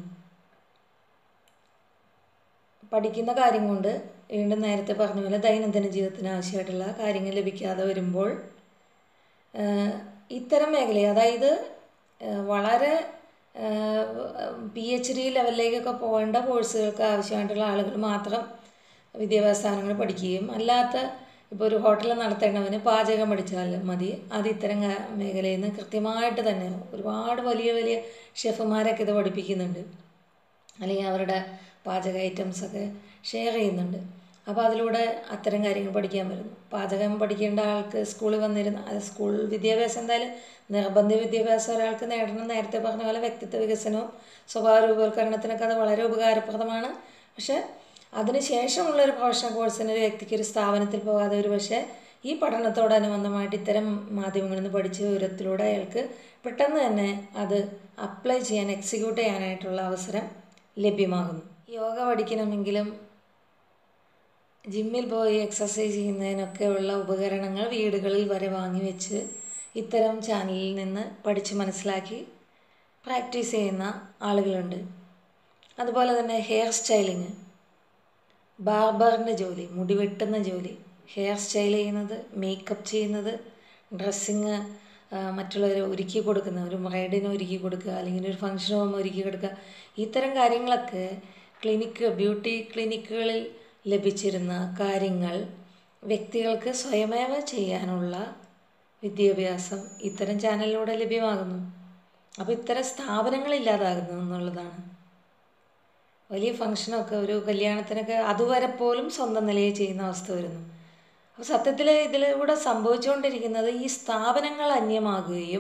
പഠിക്കുന്ന കാര്യം കൊണ്ട് വീണ്ടും നേരത്തെ പറഞ്ഞ പോലെ ദൈനംദിന ജീവിതത്തിന് ആവശ്യമായിട്ടുള്ള കാര്യങ്ങൾ ലഭിക്കാതെ വരുമ്പോൾ ആഹ് ഇത്തരം മേഖല അതായത് ആഹ് വളരെ പി എച്ച് ഡി ലെവലിലേക്കൊക്കെ പോകേണ്ട കോഴ്സുകൾക്ക് ആവശ്യമായിട്ടുള്ള ആളുകൾ മാത്രം വിദ്യാഭ്യാസ സ്ഥാനങ്ങൾ പഠിക്കുകയും അല്ലാത്ത ഇപ്പോൾ ഒരു ഹോട്ടൽ നടത്തേണ്ടവന് പാചകം പഠിച്ചാൽ മതി അത് ഇത്തരം കാ- മേഖലയിൽ നിന്ന് കൃത്യമായിട്ട് തന്നെ ഒരുപാട് വലിയ വലിയ ഷെഫുമാരൊക്കെ ഇത് പഠിപ്പിക്കുന്നുണ്ട് അല്ലെങ്കിൽ അവരുടെ പാചക ഐറ്റംസൊക്കെ ഷെയർ ചെയ്യുന്നുണ്ട് അപ്പോൾ അതിലൂടെ അത്തരം കാര്യങ്ങൾ പഠിക്കാൻ വരുന്നു പാചകം പഠിക്കേണ്ട ആൾക്ക് സ്കൂളിൽ വന്നിരുന്ന അത് സ്കൂൾ വിദ്യാഭ്യാസം എന്തായാലും നിർബന്ധ വിദ്യാഭ്യാസം ഒരാൾക്ക് നേടണം നേരത്തെ പറഞ്ഞ പോലെ വ്യക്തിത്വ വികസനവും സ്വഭാവ രൂപവൽക്കരണത്തിനൊക്കെ അത് വളരെ ഉപകാരപ്രദമാണ് പക്ഷേ അതിന് ശേഷമുള്ളൊരു പ്രൊഫഷണൽ കോഴ്സിന് ഒരു വ്യക്തിക്ക് ഒരു സ്ഥാപനത്തിൽ പോകാതെ ഒരു പക്ഷേ ഈ പഠനത്തോടനുബന്ധമായിട്ട് ഇത്തരം മാധ്യമങ്ങളിൽ നിന്ന് പഠിച്ച വിവരത്തിലൂടെ അയാൾക്ക് പെട്ടെന്ന് തന്നെ അത് അപ്ലൈ ചെയ്യാൻ എക്സിക്യൂട്ട് ചെയ്യാനായിട്ടുള്ള അവസരം ലഭ്യമാകുന്നു യോഗ പഠിക്കണമെങ്കിലും ജിമ്മിൽ പോയി എക്സസൈസ് ചെയ്യുന്നതിനൊക്കെയുള്ള ഉപകരണങ്ങൾ വീടുകളിൽ വരെ വാങ്ങി വെച്ച് ഇത്തരം ചാനലിൽ നിന്ന് പഠിച്ച് മനസ്സിലാക്കി പ്രാക്ടീസ് ചെയ്യുന്ന ആളുകളുണ്ട് അതുപോലെ തന്നെ ഹെയർ സ്റ്റൈലിങ് ബാർബറിൻ്റെ ജോലി മുടി വെട്ടുന്ന ജോലി ഹെയർ സ്റ്റൈൽ ചെയ്യുന്നത് മേക്കപ്പ് ചെയ്യുന്നത് ഡ്രസ്സിങ് മറ്റുള്ളവരെ ഒരുക്കി കൊടുക്കുന്ന ഒരു ബ്രൈഡിനെ ഒരുക്കി കൊടുക്കുക അല്ലെങ്കിൽ ഒരു ഫംഗ്ഷൻ പോകുമ്പോൾ ഒരുക്കി കൊടുക്കുക ഇത്തരം കാര്യങ്ങളൊക്കെ ക്ലിനിക്ക് ബ്യൂട്ടി ക്ലിനിക്കുകളിൽ ലഭിച്ചിരുന്ന കാര്യങ്ങൾ വ്യക്തികൾക്ക് സ്വയമേവ ചെയ്യാനുള്ള വിദ്യാഭ്യാസം ഇത്തരം ചാനലിലൂടെ ലഭ്യമാകുന്നു അപ്പോൾ ഇത്തരം സ്ഥാപനങ്ങൾ ഇല്ലാതാകുന്നു എന്നുള്ളതാണ് വലിയ ഫംഗ്ഷനൊക്കെ ഒരു കല്യാണത്തിനൊക്കെ അതുവരെ പോലും സ്വന്തം നിലയിൽ ചെയ്യുന്ന അവസ്ഥ വരുന്നു അപ്പോൾ സത്യത്തിൽ ഇതിലൂടെ സംഭവിച്ചുകൊണ്ടിരിക്കുന്നത് ഈ സ്ഥാപനങ്ങൾ അന്യമാകുകയും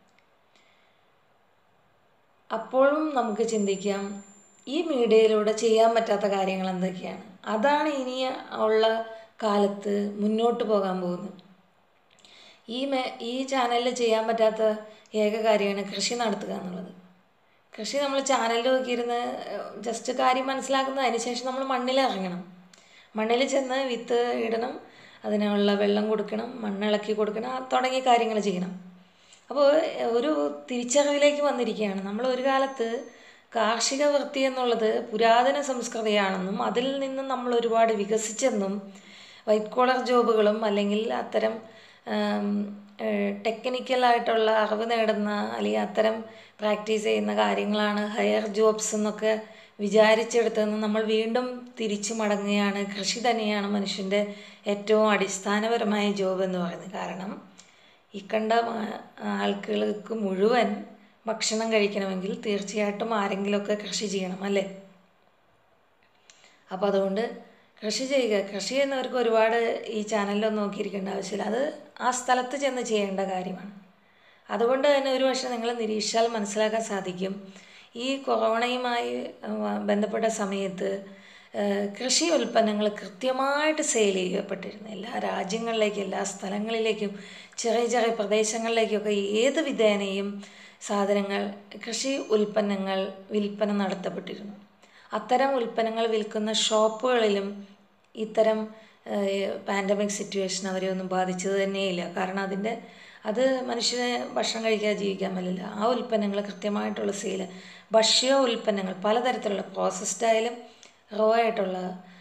അപ്പോഴും നമുക്ക് ചിന്തിക്കാം ഈ മീഡിയയിലൂടെ ചെയ്യാൻ പറ്റാത്ത കാര്യങ്ങൾ എന്തൊക്കെയാണ് അതാണ് ഇനി ഉള്ള കാലത്ത് മുന്നോട്ട് പോകാൻ പോകുന്നത് ഈ മേ ഈ ചാനലിൽ ചെയ്യാൻ പറ്റാത്ത ഏക കാര്യമാണ് കൃഷി നടത്തുക എന്നുള്ളത് കൃഷി നമ്മൾ ചാനലിൽ നോക്കിയിരുന്ന് ജസ്റ്റ് കാര്യം മനസ്സിലാക്കുന്ന അതിനുശേഷം നമ്മൾ മണ്ണിൽ ഇറങ്ങണം മണ്ണിൽ ചെന്ന് വിത്ത് ഇടണം അതിനുള്ള വെള്ളം കൊടുക്കണം മണ്ണിളക്കി കൊടുക്കണം ആ തുടങ്ങിയ കാര്യങ്ങൾ ചെയ്യണം അപ്പോൾ ഒരു തിരിച്ചറിവിലേക്ക് വന്നിരിക്കുകയാണ് നമ്മൾ ഒരു കാലത്ത് കാർഷിക വൃത്തി എന്നുള്ളത് പുരാതന സംസ്കൃതിയാണെന്നും അതിൽ നിന്ന് നമ്മൾ ഒരുപാട് വികസിച്ചെന്നും വൈറ്റ് കോളർ ജോബുകളും അല്ലെങ്കിൽ അത്തരം ടെക്നിക്കലായിട്ടുള്ള അറിവ് നേടുന്ന അല്ലെങ്കിൽ അത്തരം പ്രാക്ടീസ് ചെയ്യുന്ന കാര്യങ്ങളാണ് ഹയർ ജോബ്സ് എന്നൊക്കെ വിചാരിച്ചെടുത്തെന്ന് നമ്മൾ വീണ്ടും തിരിച്ചു മടങ്ങുകയാണ് കൃഷി തന്നെയാണ് മനുഷ്യൻ്റെ ഏറ്റവും അടിസ്ഥാനപരമായ ജോബ് എന്ന് പറയുന്നത് കാരണം ഈ കണ്ട മാ- ആൾക്കാർക്ക് മുഴുവൻ ഭക്ഷണം കഴിക്കണമെങ്കിൽ തീർച്ചയായിട്ടും ആരെങ്കിലുമൊക്കെ കൃഷി ചെയ്യണം അല്ലേ അപ്പോൾ അതുകൊണ്ട് കൃഷി ചെയ്യുക കൃഷി ചെയ്യുന്നവർക്ക് ഒരുപാട് ഈ ചാനലിലൊന്നും നോക്കിയിരിക്കേണ്ട ആവശ്യമില്ല അത് ആ സ്ഥലത്ത് ചെന്ന് ചെയ്യേണ്ട കാര്യമാണ് അതുകൊണ്ട് തന്നെ ഒരു പക്ഷേ നിങ്ങൾ നിരീക്ഷിച്ചാൽ മനസ്സിലാക്കാൻ സാധിക്കും ഈ കൊറോണയുമായി ആ, ബന്ധപ്പെട്ട സമയത്ത് ആ, കൃഷി ഉൽപ്പന്നങ്ങൾ കൃത്യമായിട്ട് സെയിൽ ചെയ്യപ്പെട്ടിരുന്നു എല്ലാ രാജ്യങ്ങളിലേക്കും എല്ലാ സ്ഥലങ്ങളിലേക്കും ചെറിയ ചെറിയ പ്രദേശങ്ങളിലേക്കൊക്കെ ഏത് വിധേനയും സാധനങ്ങൾ കൃഷി ഉൽപ്പന്നങ്ങൾ വിൽപ്പന നടത്തപ്പെട്ടിരുന്നു അത്തരം ഉൽപ്പന്നങ്ങൾ വിൽക്കുന്ന ഷോപ്പുകളിലും ഇത്തരം പാൻഡമിക് സിറ്റുവേഷൻ അവരെ ഒന്നും ബാധിച്ചത് തന്നെയില്ല കാരണം അതിൻ്റെ അത് മനുഷ്യന് ഭക്ഷണം കഴിക്കാതെ ജീവിക്കാൻ പറ്റില്ല ആ ഉൽപ്പന്നങ്ങൾ കൃത്യമായിട്ടുള്ള സെയിൽ ഭക്ഷ്യ ഉൽപ്പന്നങ്ങൾ പലതരത്തിലുള്ള പ്രോസസ്ഡ് ആയാലും റോ ആയിട്ടുള്ള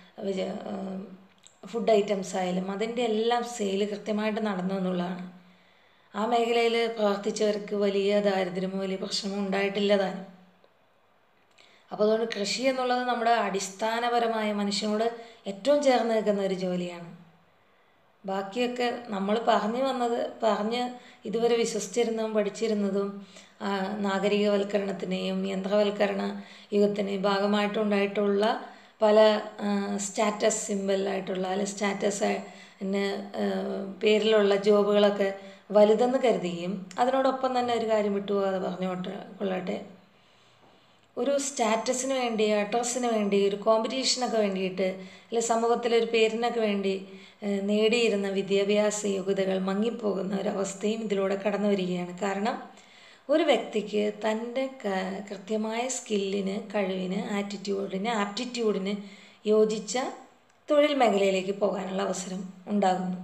ഫുഡ് ഐറ്റംസ് ആയാലും അതിൻ്റെ എല്ലാം സെയിൽ കൃത്യമായിട്ട് നടന്നു എന്നുള്ളതാണ് ആ മേഖലയിൽ പ്രവർത്തിച്ചവർക്ക് വലിയ ദാരിദ്ര്യമോ വലിയ പ്രശ്നമോ ഉണ്ടായിട്ടില്ല താനും അപ്പോൾ അതുകൊണ്ട് കൃഷി എന്നുള്ളത് നമ്മുടെ അടിസ്ഥാനപരമായ മനുഷ്യനോട് ഏറ്റവും ചേർന്ന് നിൽക്കുന്ന ഒരു ജോലിയാണ് ബാക്കിയൊക്കെ നമ്മൾ പറഞ്ഞു വന്നത് പറഞ്ഞ് ഇതുവരെ വിശ്വസിച്ചിരുന്നതും പഠിച്ചിരുന്നതും ആ, നാഗരികവൽക്കരണത്തിനെയും യന്ത്രവൽക്കരണ യുഗത്തിനെയും ഭാഗമായിട്ടുണ്ടായിട്ടുള്ള പല സ്റ്റാറ്റസ് സിമ്പിളായിട്ടുള്ള അല്ലെ സ്റ്റാറ്റസ് പേരിലുള്ള ജോബുകളൊക്കെ വലുതെന്ന് കരുതുകയും അതിനോടൊപ്പം തന്നെ ഒരു കാര്യം വിട്ടുപോകാതെ പറഞ്ഞു കൊള്ളട്ടെ ഒരു സ്റ്റാറ്റസിന് വേണ്ടി അഡ്രസ്സിന് വേണ്ടി ഒരു കോമ്പറ്റീഷനൊക്കെ വേണ്ടിയിട്ട് അല്ലെ സമൂഹത്തിലൊരു പേരിനൊക്കെ വേണ്ടി ഏഹ്, നേടിയിരുന്ന വിദ്യാഭ്യാസ യോഗ്യതകൾ മങ്ങിപ്പോകുന്ന ഒരവസ്ഥയും ഇതിലൂടെ കടന്നു വരികയാണ് കാരണം ഒരു വ്യക്തിക്ക് തൻ്റെ ക- കൃത്യമായ സ്കില്ലിന് കഴിവിന് ആറ്റിറ്റ്യൂഡിന് ആപ്റ്റിറ്റ്യൂഡിന് യോജിച്ച തൊഴിൽ മേഖലയിലേക്ക് പോകാനുള്ള അവസരം ഉണ്ടാകുന്നു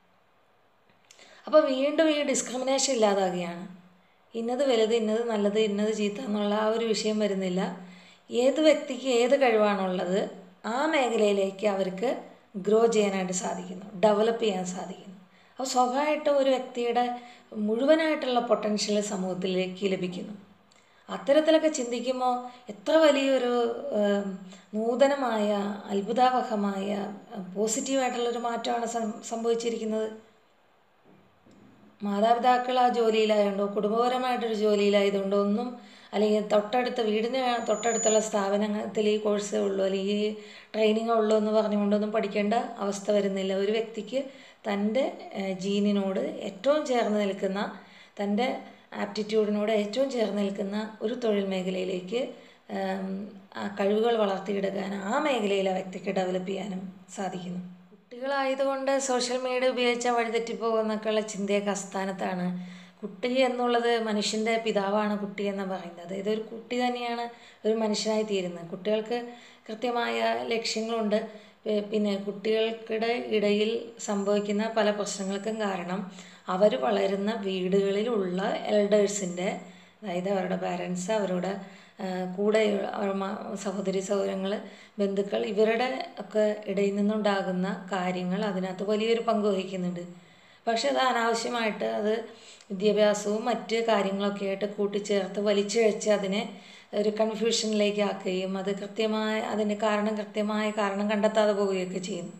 അപ്പോൾ വീണ്ടും ഈ ഡിസ്ക്രിമിനേഷൻ ഇല്ലാതാകുകയാണ് ഇന്നത് വലുത് ഇന്നത് നല്ലത് ഇന്നത് ചീത്ത എന്നുള്ള ആ ഒരു വിഷയം വരുന്നില്ല ഏത് വ്യക്തിക്ക് ഏത് കഴിവാണുള്ളത് ആ മേഖലയിലേക്ക് അവർക്ക് ഗ്രോ ചെയ്യാനായിട്ട് സാധിക്കുന്നു ഡെവലപ്പ് ചെയ്യാൻ സാധിക്കുന്നു അപ്പോൾ സ്വാഭാവികമായിട്ടും ഒരു വ്യക്തിയുടെ മുഴുവനായിട്ടുള്ള പൊട്ടൻഷ്യൽ സമൂഹത്തിലേക്ക് ലഭിക്കുന്നു അത്തരത്തിലൊക്കെ ചിന്തിക്കുമ്പോൾ എത്ര വലിയൊരു ഏം, നൂതനമായ അത്ഭുതാവഹമായ പോസിറ്റീവായിട്ടുള്ളൊരു മാറ്റമാണ് സം- സംഭവിച്ചിരിക്കുന്നത് മാതാപിതാക്കൾ ആ ജോലിയിലായതുകൊണ്ടോ കുടുംബപരമായിട്ടൊരു ജോലിയിലായതുകൊണ്ടോ ഒന്നും അല്ലെങ്കിൽ തൊട്ടടുത്ത വീടിന് തൊട്ടടുത്തുള്ള സ്ഥാപനത്തിൽ ഈ കോഴ്സേ ഉള്ളൂ അല്ലെങ്കിൽ ഈ ട്രെയിനിങ്ങേ ഉള്ളൂ എന്ന് പറഞ്ഞുകൊണ്ടൊന്നും പഠിക്കേണ്ട അവസ്ഥ വരുന്നില്ല ഒരു വ്യക്തിക്ക് തൻ്റെ ഏഹ്, ജീനിനോട് ഏറ്റവും ചേർന്ന് നിൽക്കുന്ന തൻ്റെ ആപ്റ്റിറ്റ്യൂഡിനോട് ഏറ്റവും ചേർന്ന് നിൽക്കുന്ന ഒരു തൊഴിൽ മേഖലയിലേക്ക് ഏം, ആ കഴിവുകൾ വളർത്തിയെടുക്കാൻ ആ മേഖലയിൽ ആ വ്യക്തിക്ക് ഡെവലപ്പ് ചെയ്യാനും സാധിക്കുന്നു കുട്ടികളായതുകൊണ്ട് സോഷ്യൽ മീഡിയ ഉപയോഗിച്ചാൽ വഴിതെറ്റിപ്പോകുന്നൊക്കെയുള്ള ചിന്തയൊക്കെ അസ്ഥാനത്താണ് കുട്ടി എന്നുള്ളത് മനുഷ്യൻ്റെ പിതാവാണ് കുട്ടി എന്ന് പറയുന്നത് ഇതൊരു കുട്ടി തന്നെയാണ് ഒരു മനുഷ്യനായി തീരുന്നത് കുട്ടികൾക്ക് കൃത്യമായ ലക്ഷ്യങ്ങളുണ്ട് പി- പിന്നെ കുട്ടികൾക്കിടെ ഇടയിൽ സംഭവിക്കുന്ന പല പ്രശ്നങ്ങൾക്കും കാരണം അവർ വളരുന്ന വീടുകളിലുള്ള എൽഡേഴ്സിൻ്റെ അതായത് അവരുടെ പാരൻസ് അവരുടെ ആ, കൂടെ അവരുടെ മ- സഹോദരി സഹോദരങ്ങൾ ബന്ധുക്കൾ ഇവരുടെ ഒക്കെ ഇടയിൽ നിന്നുണ്ടാകുന്ന കാര്യങ്ങൾ അതിനകത്ത് വലിയൊരു പങ്ക് വഹിക്കുന്നുണ്ട് പക്ഷെ അത് അനാവശ്യമായിട്ട് അത് വിദ്യാഭ്യാസവും മറ്റ് കാര്യങ്ങളൊക്കെ ആയിട്ട് കൂട്ടിച്ചേർത്ത് വലിച്ചിഴച്ച് അതിനെ ഒരു കൺഫ്യൂഷനിലേക്ക് ആക്കുകയും അത് കൃത്യമായ അതിന് കാരണം കൃത്യമായ കാരണം കണ്ടെത്താതെ പോവുകയൊക്കെ ചെയ്യുന്നു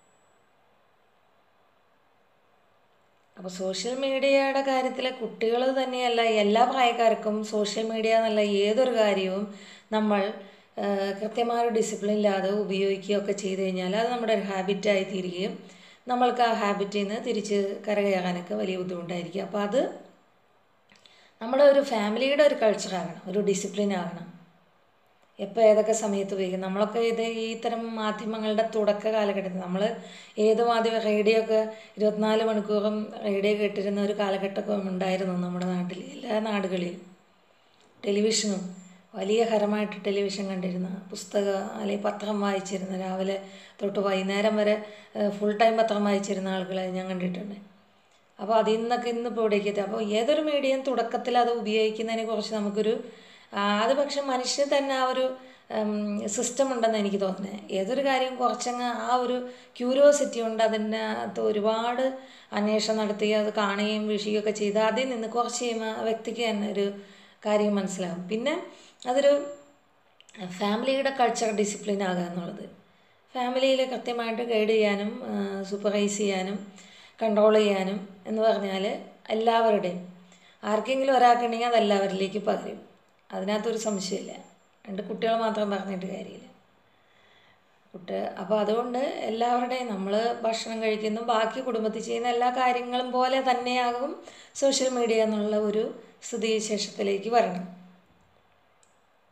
അപ്പോൾ സോഷ്യൽ മീഡിയയുടെ കാര്യത്തിൽ കുട്ടികൾ തന്നെയല്ല എല്ലാ പ്രായക്കാർക്കും സോഷ്യൽ മീഡിയ എന്നുള്ള ഏതൊരു കാര്യവും നമ്മൾ ആ, കൃത്യമായ ഒരു ഡിസിപ്ലിൻ ഇല്ലാതെ ഉപയോഗിക്കുകയൊക്കെ ചെയ്തു കഴിഞ്ഞാൽ അത് നമ്മുടെ ഒരു ഹാബിറ്റായി തീരുകയും നമ്മൾക്ക് ആ ഹാബിറ്റിൽ നിന്ന് തിരിച്ച് കരകയറാനൊക്കെ വലിയ ബുദ്ധിമുട്ടായിരിക്കും അപ്പോൾ അത് നമ്മുടെ ഒരു ഫാമിലിയുടെ ഒരു കൾച്ചറാകണം ഒരു ഡിസിപ്ലിൻ ആകണം എപ്പോൾ ഏതൊക്കെ സമയത്ത് ഉപയോഗിക്കും നമ്മളൊക്കെ ഇത് ഈ ഇത്തരം മാധ്യമങ്ങളുടെ തുടക്ക കാലഘട്ടത്തിൽ നമ്മൾ ഏത് മാധ്യമ റേഡിയോ ഒക്കെ ഇരുപത്തിനാല് മണിക്കൂറും റേഡിയോ കേട്ടിരുന്ന ഒരു കാലഘട്ടമൊക്കെ ഉണ്ടായിരുന്നു നമ്മുടെ നാട്ടിൽ എല്ലാ നാടുകളിലും ടെലിവിഷനും വലിയ ഹരമായിട്ട് ടെലിവിഷൻ കണ്ടിരുന്ന പുസ്തകം അല്ലെങ്കിൽ പത്രം വായിച്ചിരുന്ന രാവിലെ തൊട്ട് വൈകുന്നേരം വരെ ഫുൾ ടൈം പത്രം വായിച്ചിരുന്ന ആളുകളെ ഞാൻ കണ്ടിട്ടുണ്ട് അപ്പോൾ അതിൽ നിന്നൊക്കെ ഇന്നിപ്പോൾ ഇവിടേക്ക് എത്തി അപ്പോൾ ഏതൊരു മീഡിയം തുടക്കത്തിൽ അത് ഉപയോഗിക്കുന്നതിനെ കുറിച്ച് നമുക്കൊരു ആ, അത് പക്ഷെ മനുഷ്യന് തന്നെ ആ ഒരു സിസ്റ്റം ഉണ്ടെന്ന് എനിക്ക് തോന്നുന്നത് ഏതൊരു കാര്യം കുറച്ചങ്ങ് ആ ഒരു ക്യൂരിയോസിറ്റി ഉണ്ട് അതിൻ്റെ അകത്ത് ഒരുപാട് അന്വേഷണം നടത്തി അത് കാണുകയും വീക്ഷിക്കുകയൊക്കെ ചെയ്ത് അതിൽ നിന്ന് കുറച്ച് കഴിയുമ്പോൾ ആ വ്യക്തിക്ക് തന്നെ ഒരു കാര്യം മനസ്സിലാവും പിന്നെ അതൊരു ഫാമിലിയുടെ കൾച്ചർ ഡിസിപ്ലിൻ ആകുക എന്നുള്ളത് ഫാമിലിയിൽ കൃത്യമായിട്ട് ഗൈഡ് ചെയ്യാനും സൂപ്പർവൈസ് ചെയ്യാനും കൺട്രോൾ ചെയ്യാനും എന്ന് പറഞ്ഞാൽ എല്ലാവരുടെയും ആർക്കെങ്കിലും ഒരാൾക്കുണ്ടെങ്കിൽ അത് എല്ലാവരിലേക്ക് പകരും അതിനകത്തൊരു സംശയമില്ല രണ്ട് കുട്ടികൾ മാത്രം പറഞ്ഞിട്ട് കാര്യമില്ല കുട്ടി അപ്പോൾ അതുകൊണ്ട് എല്ലാവരുടെയും നമ്മൾ ഭക്ഷണം കഴിക്കുന്നു ബാക്കി കുടുംബത്തിൽ ചെയ്യുന്ന എല്ലാ കാര്യങ്ങളും പോലെ തന്നെയാകും സോഷ്യൽ മീഡിയ എന്നുള്ള ഒരു സ്ഥിതിവിശേഷത്തിലേക്ക് വരണം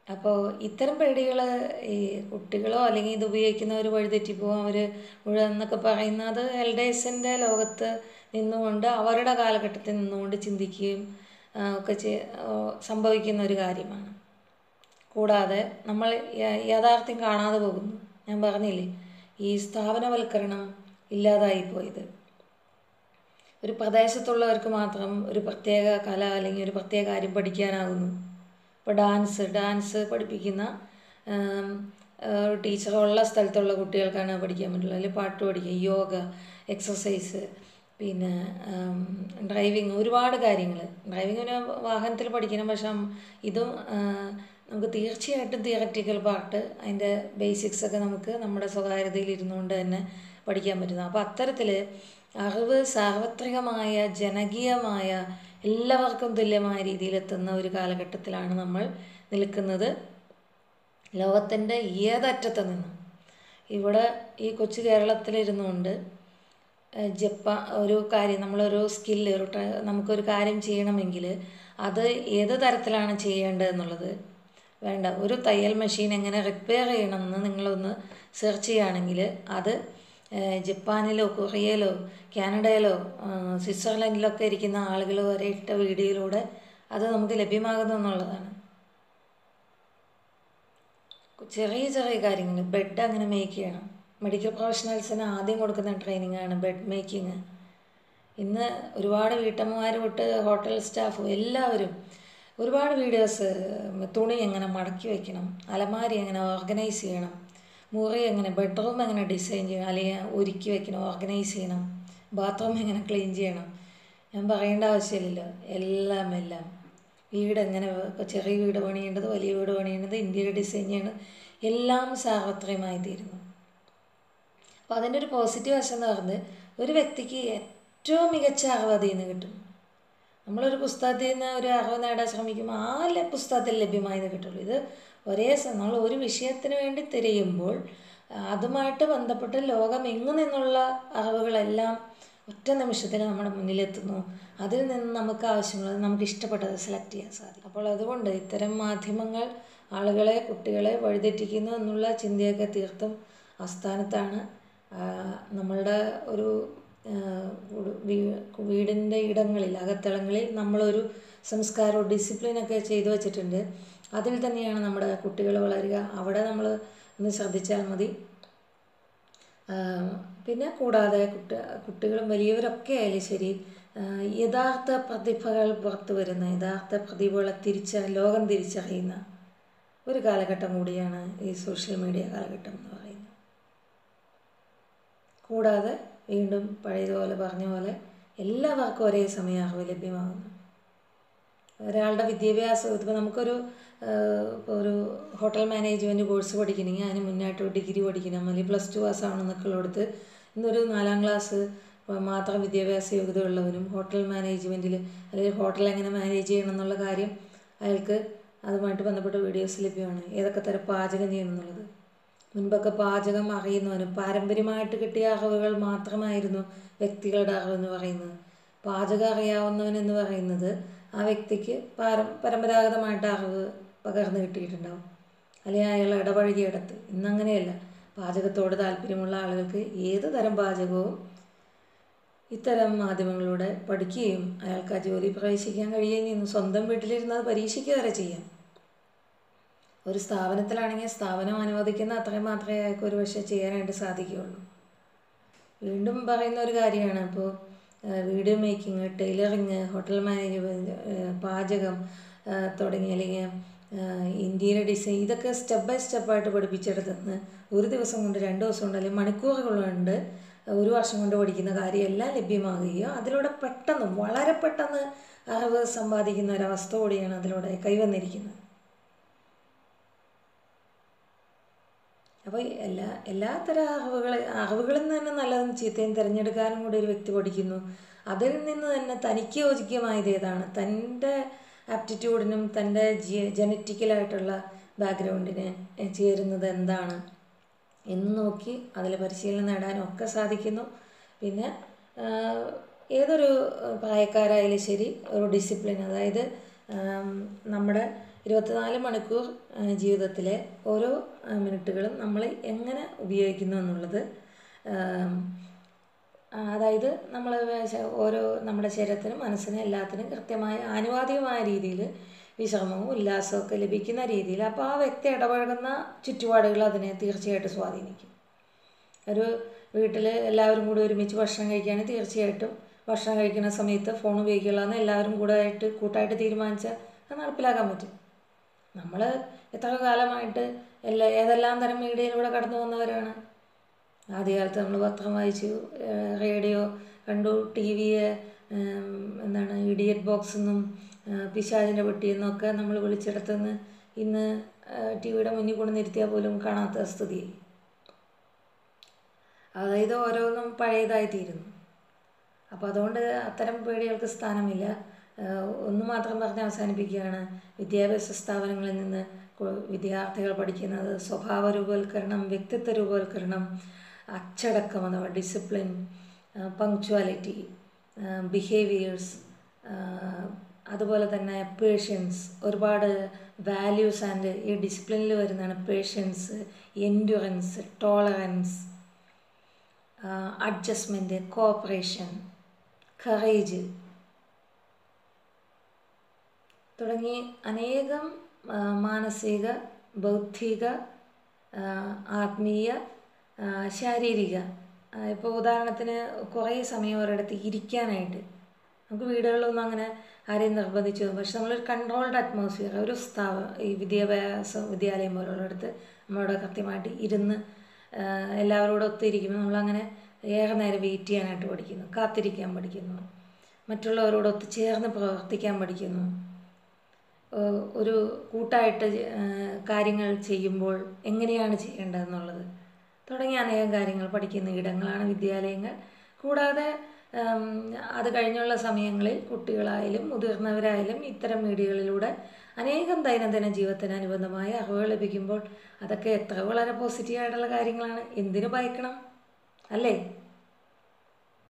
അപ്പോൾ ഇത്തരം പേടികൾ ഈ കുട്ടികളോ അല്ലെങ്കിൽ ഇത് ഉപയോഗിക്കുന്നവർ വഴിതെറ്റിപ്പോവും അവർ മുഴുവൻ എന്നൊക്കെ പറയുന്നത് എൽഡേഴ്സിൻ്റെ ലോകത്ത് നിന്നുകൊണ്ട് അവരുടെ കാലഘട്ടത്തിൽ നിന്നുകൊണ്ട് ചിന്തിക്കുകയും ആ, ഒക്കെ ചെയ് ഓ, സംഭവിക്കുന്ന ഒരു കാര്യമാണ് കൂടാതെ നമ്മൾ യ- യാഥാർത്ഥ്യം കാണാതെ പോകുന്നു ഞാൻ പറഞ്ഞില്ലേ ഈ സ്ഥാപനവൽക്കരണം ഇല്ലാതായിപ്പോയത് ഒരു പ്രദേശത്തുള്ളവർക്ക് മാത്രം ഒരു പ്രത്യേക കല അല്ലെങ്കിൽ ഒരു പ്രത്യേക കാര്യം പഠിക്കാനാകുന്നു ഇപ്പോൾ ഡാൻസ് ഡാൻസ് പഠിപ്പിക്കുന്ന ആം, ആ, ഒരു ടീച്ചർ ഉള്ള സ്ഥലത്തുള്ള കുട്ടികൾക്കാണ് പഠിക്കാൻ പറ്റുള്ളൂ അല്ലെങ്കിൽ പാട്ട് പഠിക്കുക യോഗ എക്സസൈസ് പിന്നെ ഡ്രൈവിങ് ഒരുപാട് കാര്യങ്ങൾ ഡ്രൈവിംഗ് പിന്നെ വാഹനത്തിൽ പഠിക്കണം പക്ഷെ അം- ഇതും ആ, നമുക്ക് തീർച്ചയായിട്ടും തിയററ്റിക്കൽ പാർട്ട് അതിൻ്റെ ബേസിക്സ് ഒക്കെ നമുക്ക് നമ്മുടെ സ്വകാര്യതയിൽ ഇരുന്നുകൊണ്ട് തന്നെ പഠിക്കാൻ പറ്റുന്നു അപ്പോൾ അത്തരത്തിൽ അറിവ് സാർവത്രികമായ ജനകീയമായ എല്ലാവർക്കും തുല്യമായ രീതിയിൽ എത്തുന്ന ഒരു കാലഘട്ടത്തിലാണ് നമ്മൾ നിൽക്കുന്നത് ലോകത്തിൻ്റെ ഏതറ്റത്ത് നിന്നും ഇവിടെ ഈ കൊച്ചു കേരളത്തിലിരുന്നുകൊണ്ട് ഏഹ് ജപ്പാ ഒരു കാര്യം നമ്മളൊരു സ്കില്ല് ഒരു ട്ര- നമുക്കൊരു കാര്യം ചെയ്യണമെങ്കിൽ അത് ഏത് തരത്തിലാണ് ചെയ്യേണ്ടതെന്നുള്ളത് വേണ്ട ഒരു തയ്യൽ മെഷീൻ എങ്ങനെ റിപ്പയർ ചെയ്യണമെന്ന് നിങ്ങളൊന്ന് സെർച്ച് ചെയ്യുകയാണെങ്കിൽ അത് ഏഹ് ജപ്പാനിലോ കൊറിയയിലോ കാനഡയിലോ ആഹ് സ്വിറ്റ്സർലൻഡിലൊക്കെ ഇരിക്കുന്ന ആളുകൾ വരെ ഇട്ട വീഡിയോയിലൂടെ അത് നമുക്ക് ലഭ്യമാകുന്നു എന്നുള്ളതാണ് ചെറിയ ചെറിയ കാര്യങ്ങൾ ബെഡ് അങ്ങനെ മേക്ക് ചെയ്യണം മെഡിക്കൽ പ്രൊഫഷണൽസിന് ആദ്യം കൊടുക്കുന്ന ട്രെയിനിങ് ആണ് ബെഡ് മേക്കിങ് ഇന്ന് ഒരുപാട് വീട്ടമ്മമാർ തൊട്ട് ഹോട്ടൽ സ്റ്റാഫും എല്ലാവരും ഒരുപാട് വീഡിയോസ് തുണി എങ്ങനെ മടക്കി വയ്ക്കണം അലമാരി എങ്ങനെ ഓർഗനൈസ് ചെയ്യണം മുറി എങ്ങനെ ബെഡ്റൂം എങ്ങനെ ഡിസൈൻ ചെയ്യണം അല്ലെങ്കിൽ ഒരുക്കി വെക്കണം ഓർഗനൈസ് ചെയ്യണം ബാത്റൂം എങ്ങനെ ക്ലീൻ ചെയ്യണം ഞാൻ പറയേണ്ട ആവശ്യമില്ലല്ലോ എല്ലാം എല്ലാം വീട് എങ്ങനെ ഇപ്പോൾ ചെറിയ വീട് പണിയേണ്ടത് വലിയ വീട് പണിയേണ്ടത് ഇന്ത്യയിൽ ഡിസൈൻ ചെയ്യണത് എല്ലാം സാർവത്രികമായി തീരുന്നു അപ്പോൾ അതിൻ്റെ ഒരു പോസിറ്റീവ് വശം എന്ന് പറയുന്നത് ഒരു വ്യക്തിക്ക് ഏറ്റവും മികച്ച അറിവ് അതിൽ നിന്ന് കിട്ടും നമ്മളൊരു പുസ്തകത്തിൽ നിന്ന് ഒരു അറിവ് നേടാൻ ശ്രമിക്കുമ്പോൾ ആ ല- പുസ്തകത്തിൽ ലഭ്യമായത് കിട്ടുള്ളൂ ഇത് ഒരേ സ- നമ്മൾ ഒരു വിഷയത്തിന് വേണ്ടി തിരയുമ്പോൾ അതുമായിട്ട് ബന്ധപ്പെട്ട് ലോകം എങ്ങു നിന്നുള്ള അറിവുകളെല്ലാം ഒറ്റ നിമിഷത്തിൽ നമ്മുടെ മുന്നിലെത്തുന്നു അതിൽ നിന്ന് നമുക്ക് ആവശ്യമുള്ളത് നമുക്ക് ഇഷ്ടപ്പെട്ടത് സെലക്ട് ചെയ്യാൻ സാധിക്കും അപ്പോൾ അതുകൊണ്ട് ഇത്തരം മാധ്യമങ്ങൾ ആളുകളെ കുട്ടികളെ വഴിതെറ്റിക്കുന്നു എന്നുള്ള ചിന്തയൊക്കെ തീർത്തും അസ്ഥാനത്താണ് ആ, നമ്മളുടെ ഒരു ആ, ഒരു വീ- വീടിൻ്റെ ഇടങ്ങളിൽ അകത്തളങ്ങളിൽ നമ്മളൊരു സംസ്കാരവും ഡിസിപ്ലിനൊക്കെ ചെയ്തു വച്ചിട്ടുണ്ട് അതിൽ തന്നെയാണ് നമ്മുടെ കുട്ടികൾ വളരുക അവിടെ നമ്മൾ ഒന്ന് ശ്രദ്ധിച്ചാൽ മതി ആ, പിന്നെ കൂടാതെ കുട്ടി കുട്ടികളും വലിയവരൊക്കെ ആയാലും ശരി ആ, യഥാർത്ഥ പ്രതിഭകൾ പുറത്തു വരുന്ന യഥാർത്ഥ പ്രതിഭകളെ തിരിച്ച ലോകം തിരിച്ചറിയുന്ന ഒരു കാലഘട്ടം കൂടിയാണ് ഈ സോഷ്യൽ മീഡിയ കാലഘട്ടം എന്ന് പറയുന്നത് കൂടാതെ വീണ്ടും പഴയതുപോലെ പറഞ്ഞ പോലെ എല്ലാവർക്കും ഒരേ സമയം അറിവ് ലഭ്യമാകുന്നു ഒരാളുടെ വിദ്യാഭ്യാസം ഇപ്പോൾ നമുക്കൊരു ഇപ്പോൾ ഒരു ഹോട്ടൽ മാനേജ്മെൻറ്റ് കോഴ്സ് പഠിക്കണമെങ്കിൽ അതിന് മുന്നായിട്ട് ഒരു ഡിഗ്രി പഠിക്കണം അല്ലെങ്കിൽ പ്ലസ് ടു പാസ്സാവണമെന്നൊക്കെ ഉള്ളിടത്ത് ഇന്നൊരു നാലാം ക്ലാസ് മാത്രം വിദ്യാഭ്യാസ യോഗ്യത ഉള്ളവനും ഹോട്ടൽ മാനേജ്മെൻറ്റിൽ അല്ലെങ്കിൽ ഹോട്ടൽ എങ്ങനെ മാനേജ് ചെയ്യണം എന്നുള്ള കാര്യം അയാൾക്ക് അതുമായിട്ട് ബന്ധപ്പെട്ട വീഡിയോസ് ലഭ്യമാണ് ഏതൊക്കെ തരം പാചകം ചെയ്യണം എന്നുള്ളത് മുൻപൊക്കെ പാചകം അറിയുന്നവനും പാരമ്പര്യമായിട്ട് കിട്ടിയ അറിവുകൾ മാത്രമായിരുന്നു വ്യക്തികളുടെ അറിവെന്ന് പറയുന്നത് പാചകം അറിയാവുന്നവൻ എന്ന് പറയുന്നത് ആ വ്യക്തിക്ക് പാര പരമ്പരാഗതമായിട്ട് അറിവ് പകർന്നു കിട്ടിയിട്ടുണ്ടാവും അല്ലെങ്കിൽ അയാൾ ഇടപഴകിയിടത്ത് ഇന്നങ്ങനെയല്ല പാചകത്തോട് താല്പര്യമുള്ള ആളുകൾക്ക് ഏത് തരം പാചകവും ഇത്തരം മാധ്യമങ്ങളിലൂടെ പഠിക്കുകയും അയാൾക്ക് ആ ജോലി പ്രവേശിക്കാൻ കഴിയുകയും ചെയ്യുന്നു സ്വന്തം വീട്ടിലിരുന്ന് അത് പരീക്ഷിക്കുക വരെ ചെയ്യാം ഒരു സ്ഥാപനത്തിലാണെങ്കിൽ സ്ഥാപനം അനുവദിക്കുന്ന അത്രയും മാത്രമേ അയാൾക്ക് ഒരു പക്ഷേ ചെയ്യാനായിട്ട് സാധിക്കുകയുള്ളൂ വീണ്ടും പറയുന്ന ഒരു കാര്യമാണ് ഇപ്പോൾ video making tailoring hotel management പാചകം ആ, തുടങ്ങി അല്ലെങ്കിൽ ഇന്ത്യയിലെ ഡിസൈൻ ഇതൊക്കെ സ്റ്റെപ്പ് ബൈ സ്റ്റെപ്പായിട്ട് പഠിപ്പിച്ചെടുത്തുനിന്ന് ഒരു ദിവസം കൊണ്ട് രണ്ട് ദിവസം കൊണ്ട് അല്ലെങ്കിൽ മണിക്കൂറുകൾ കൊണ്ട് ഒരു വർഷം കൊണ്ട് പഠിക്കുന്ന കാര്യം എല്ലാം ലഭ്യമാകുകയോ അതിലൂടെ പെട്ടെന്ന് വളരെ പെട്ടെന്ന് അറിവ് സമ്പാദിക്കുന്ന ഒരവസ്ഥ കൂടിയാണ് അതിലൂടെ കൈവന്നിരിക്കുന്നത് അപ്പോൾ എല്ലാ എല്ലാത്തരം അറിവുകൾ അറിവുകളിൽ നിന്ന് തന്നെ നല്ലതും ചീത്തയും തിരഞ്ഞെടുക്കാനും കൂടി ഒരു വ്യക്തി പഠിക്കുന്നു അതിൽ നിന്ന് തന്നെ തനിക്ക് യോജിക്കമായത് ഏതാണ് തൻ്റെ ആപ്റ്റിറ്റ്യൂഡിനും തൻ്റെ ജി ജനറ്റിക്കലായിട്ടുള്ള ബാക്ക്ഗ്രൗണ്ടിന് ചേരുന്നത് എന്താണ് എന്ന് നോക്കി അതിൽ പരിശീലനം നേടാനും ഒക്കെ സാധിക്കുന്നു പിന്നെ ആഹ്, ഏതൊരു പ്രായക്കാരായാലും ശരി ഒരു ഡിസിപ്ലിൻ അതായത് ആം, നമ്മുടെ ഇരുപത്തിനാല് മണിക്കൂർ ജീവിതത്തിലെ ഓരോ മിനിറ്റുകളും നമ്മൾ എങ്ങനെ ഉപയോഗിക്കുന്നു എന്നുള്ളത് അതായത് നമ്മൾ ഓരോ നമ്മുടെ ശരീരത്തിനും മനസ്സിനും എല്ലാത്തിനും കൃത്യമായ ആനുപാതികമായ രീതിയിൽ വിശ്രമവും ഉല്ലാസവും ഒക്കെ ലഭിക്കുന്ന രീതിയിൽ അപ്പോൾ ആ വ്യക്തി ഇടപഴകുന്ന ചുറ്റുപാടുകൾ അതിനെ തീർച്ചയായിട്ടും സ്വാധീനിക്കും ഒരു വീട്ടിൽ എല്ലാവരും കൂടി ഒരുമിച്ച് ഭക്ഷണം കഴിക്കുകയാണെങ്കിൽ തീർച്ചയായിട്ടും ഭക്ഷണം കഴിക്കുന്ന സമയത്ത് ഫോൺ ഉപയോഗിക്കില്ല എന്ന് എല്ലാവരും കൂടെ ആയിട്ട് കൂട്ടായിട്ട് തീരുമാനിച്ചാൽ അത് നടപ്പിലാക്കാൻ പറ്റും നമ്മൾ എത്ര കാലമായിട്ട് എല്ലാ ഏതെല്ലാം തരം മീഡിയയിലൂടെ കടന്നു വന്നവരാണ് ആദ്യകാലത്ത് നമ്മൾ പത്രം വായിച്ചു റേഡിയോ കണ്ടു ടി വി എന്താണ് ഇഡിയറ്റ് ബോക്സ് എന്നും പിശാചിൻ്റെ പെട്ടിയെന്നൊക്കെ നമ്മൾ വിളിച്ചെടുത്തുനിന്ന് ഇന്ന് ടി വിയുടെ മുന്നിൽ കൊണ്ട് നിർത്തിയാൽ പോലും കാണാത്ത സ്ഥിതി അതായത് ഓരോന്നും പഴയതായി തീരുന്നു അപ്പോൾ അതുകൊണ്ട് അത്തരം പേടികൾക്ക് സ്ഥാനമില്ല ഒന്ന് മാത്രം പറഞ്ഞ് അവസാനിപ്പിക്കുകയാണ് വിദ്യാഭ്യാസ സ്ഥാപനങ്ങളിൽ നിന്ന് വിദ്യാർത്ഥികൾ പഠിക്കുന്നത് സ്വഭാവ രൂപവൽക്കരണം വ്യക്തിത്വ രൂപവൽക്കരണം അച്ചടക്കം അഥവാ ഡിസിപ്ലിൻ പങ്ക്ച്വാലിറ്റി ബിഹേവിയേഴ്സ് അതുപോലെ തന്നെ പേഷ്യൻസ് ഒരുപാട് വാല്യൂസ് ആൻഡ് ഈ ഡിസിപ്ലിനിൽ വരുന്നതാണ് patience endurance tolerance adjustment cooperation courage തുടങ്ങി അനേകം മാനസിക ബൗദ്ധിക ആത്മീയ ശാരീരിക ഇപ്പോൾ ഉദാഹരണത്തിന് കുറേ സമയം ഒരിടത്ത് ഇരിക്കാനായിട്ട് നമുക്ക് വീടുകളിലൊന്നും അങ്ങനെ ആരെയും നിർബന്ധിച്ചു പക്ഷെ നമ്മളൊരു കൺട്രോൾഡ് അറ്റ്മോസ്ഫിയർ ഒരു സ്ഥാപ ഈ വിദ്യാഭ്യാസ വിദ്യാലയം പോലുള്ളിടത്ത് നമ്മളവിടെ കൃത്യമായിട്ട് ഇരുന്ന് എല്ലാവരോടും ഒത്തിരിക്കുമ്പോൾ നമ്മളങ്ങനെ ഏറെ നേരം വെയിറ്റ് ചെയ്യാനായിട്ട് പഠിക്കുന്നു കാത്തിരിക്കാൻ പഠിക്കുന്നു മറ്റുള്ളവരോട് ഒത്തുചേർന്ന് പ്രവർത്തിക്കാൻ പഠിക്കുന്നു ഒരു കൂട്ടായിട്ട് കാര്യങ്ങൾ ചെയ്യുമ്പോൾ എങ്ങനെയാണ് ചെയ്യേണ്ടതെന്നുള്ളത് തുടങ്ങിയ അനേകം കാര്യങ്ങൾ പഠിക്കുന്ന ഇടങ്ങളാണ് വിദ്യാലയങ്ങൾ കൂടാതെ അത് കഴിഞ്ഞുള്ള സമയങ്ങളിൽ കുട്ടികളായാലും മുതിർന്നവരായാലും ഇത്തരം മീഡിയകളിലൂടെ അനേകം ദൈനംദിന ജീവിതത്തിന് അനുബന്ധമായ അറിവുകൾ ലഭിക്കുമ്പോൾ അതൊക്കെ എത്ര വളരെ പോസിറ്റീവായിട്ടുള്ള കാര്യങ്ങളാണ് എന്തിനു ഭയക്കണം അല്ലേ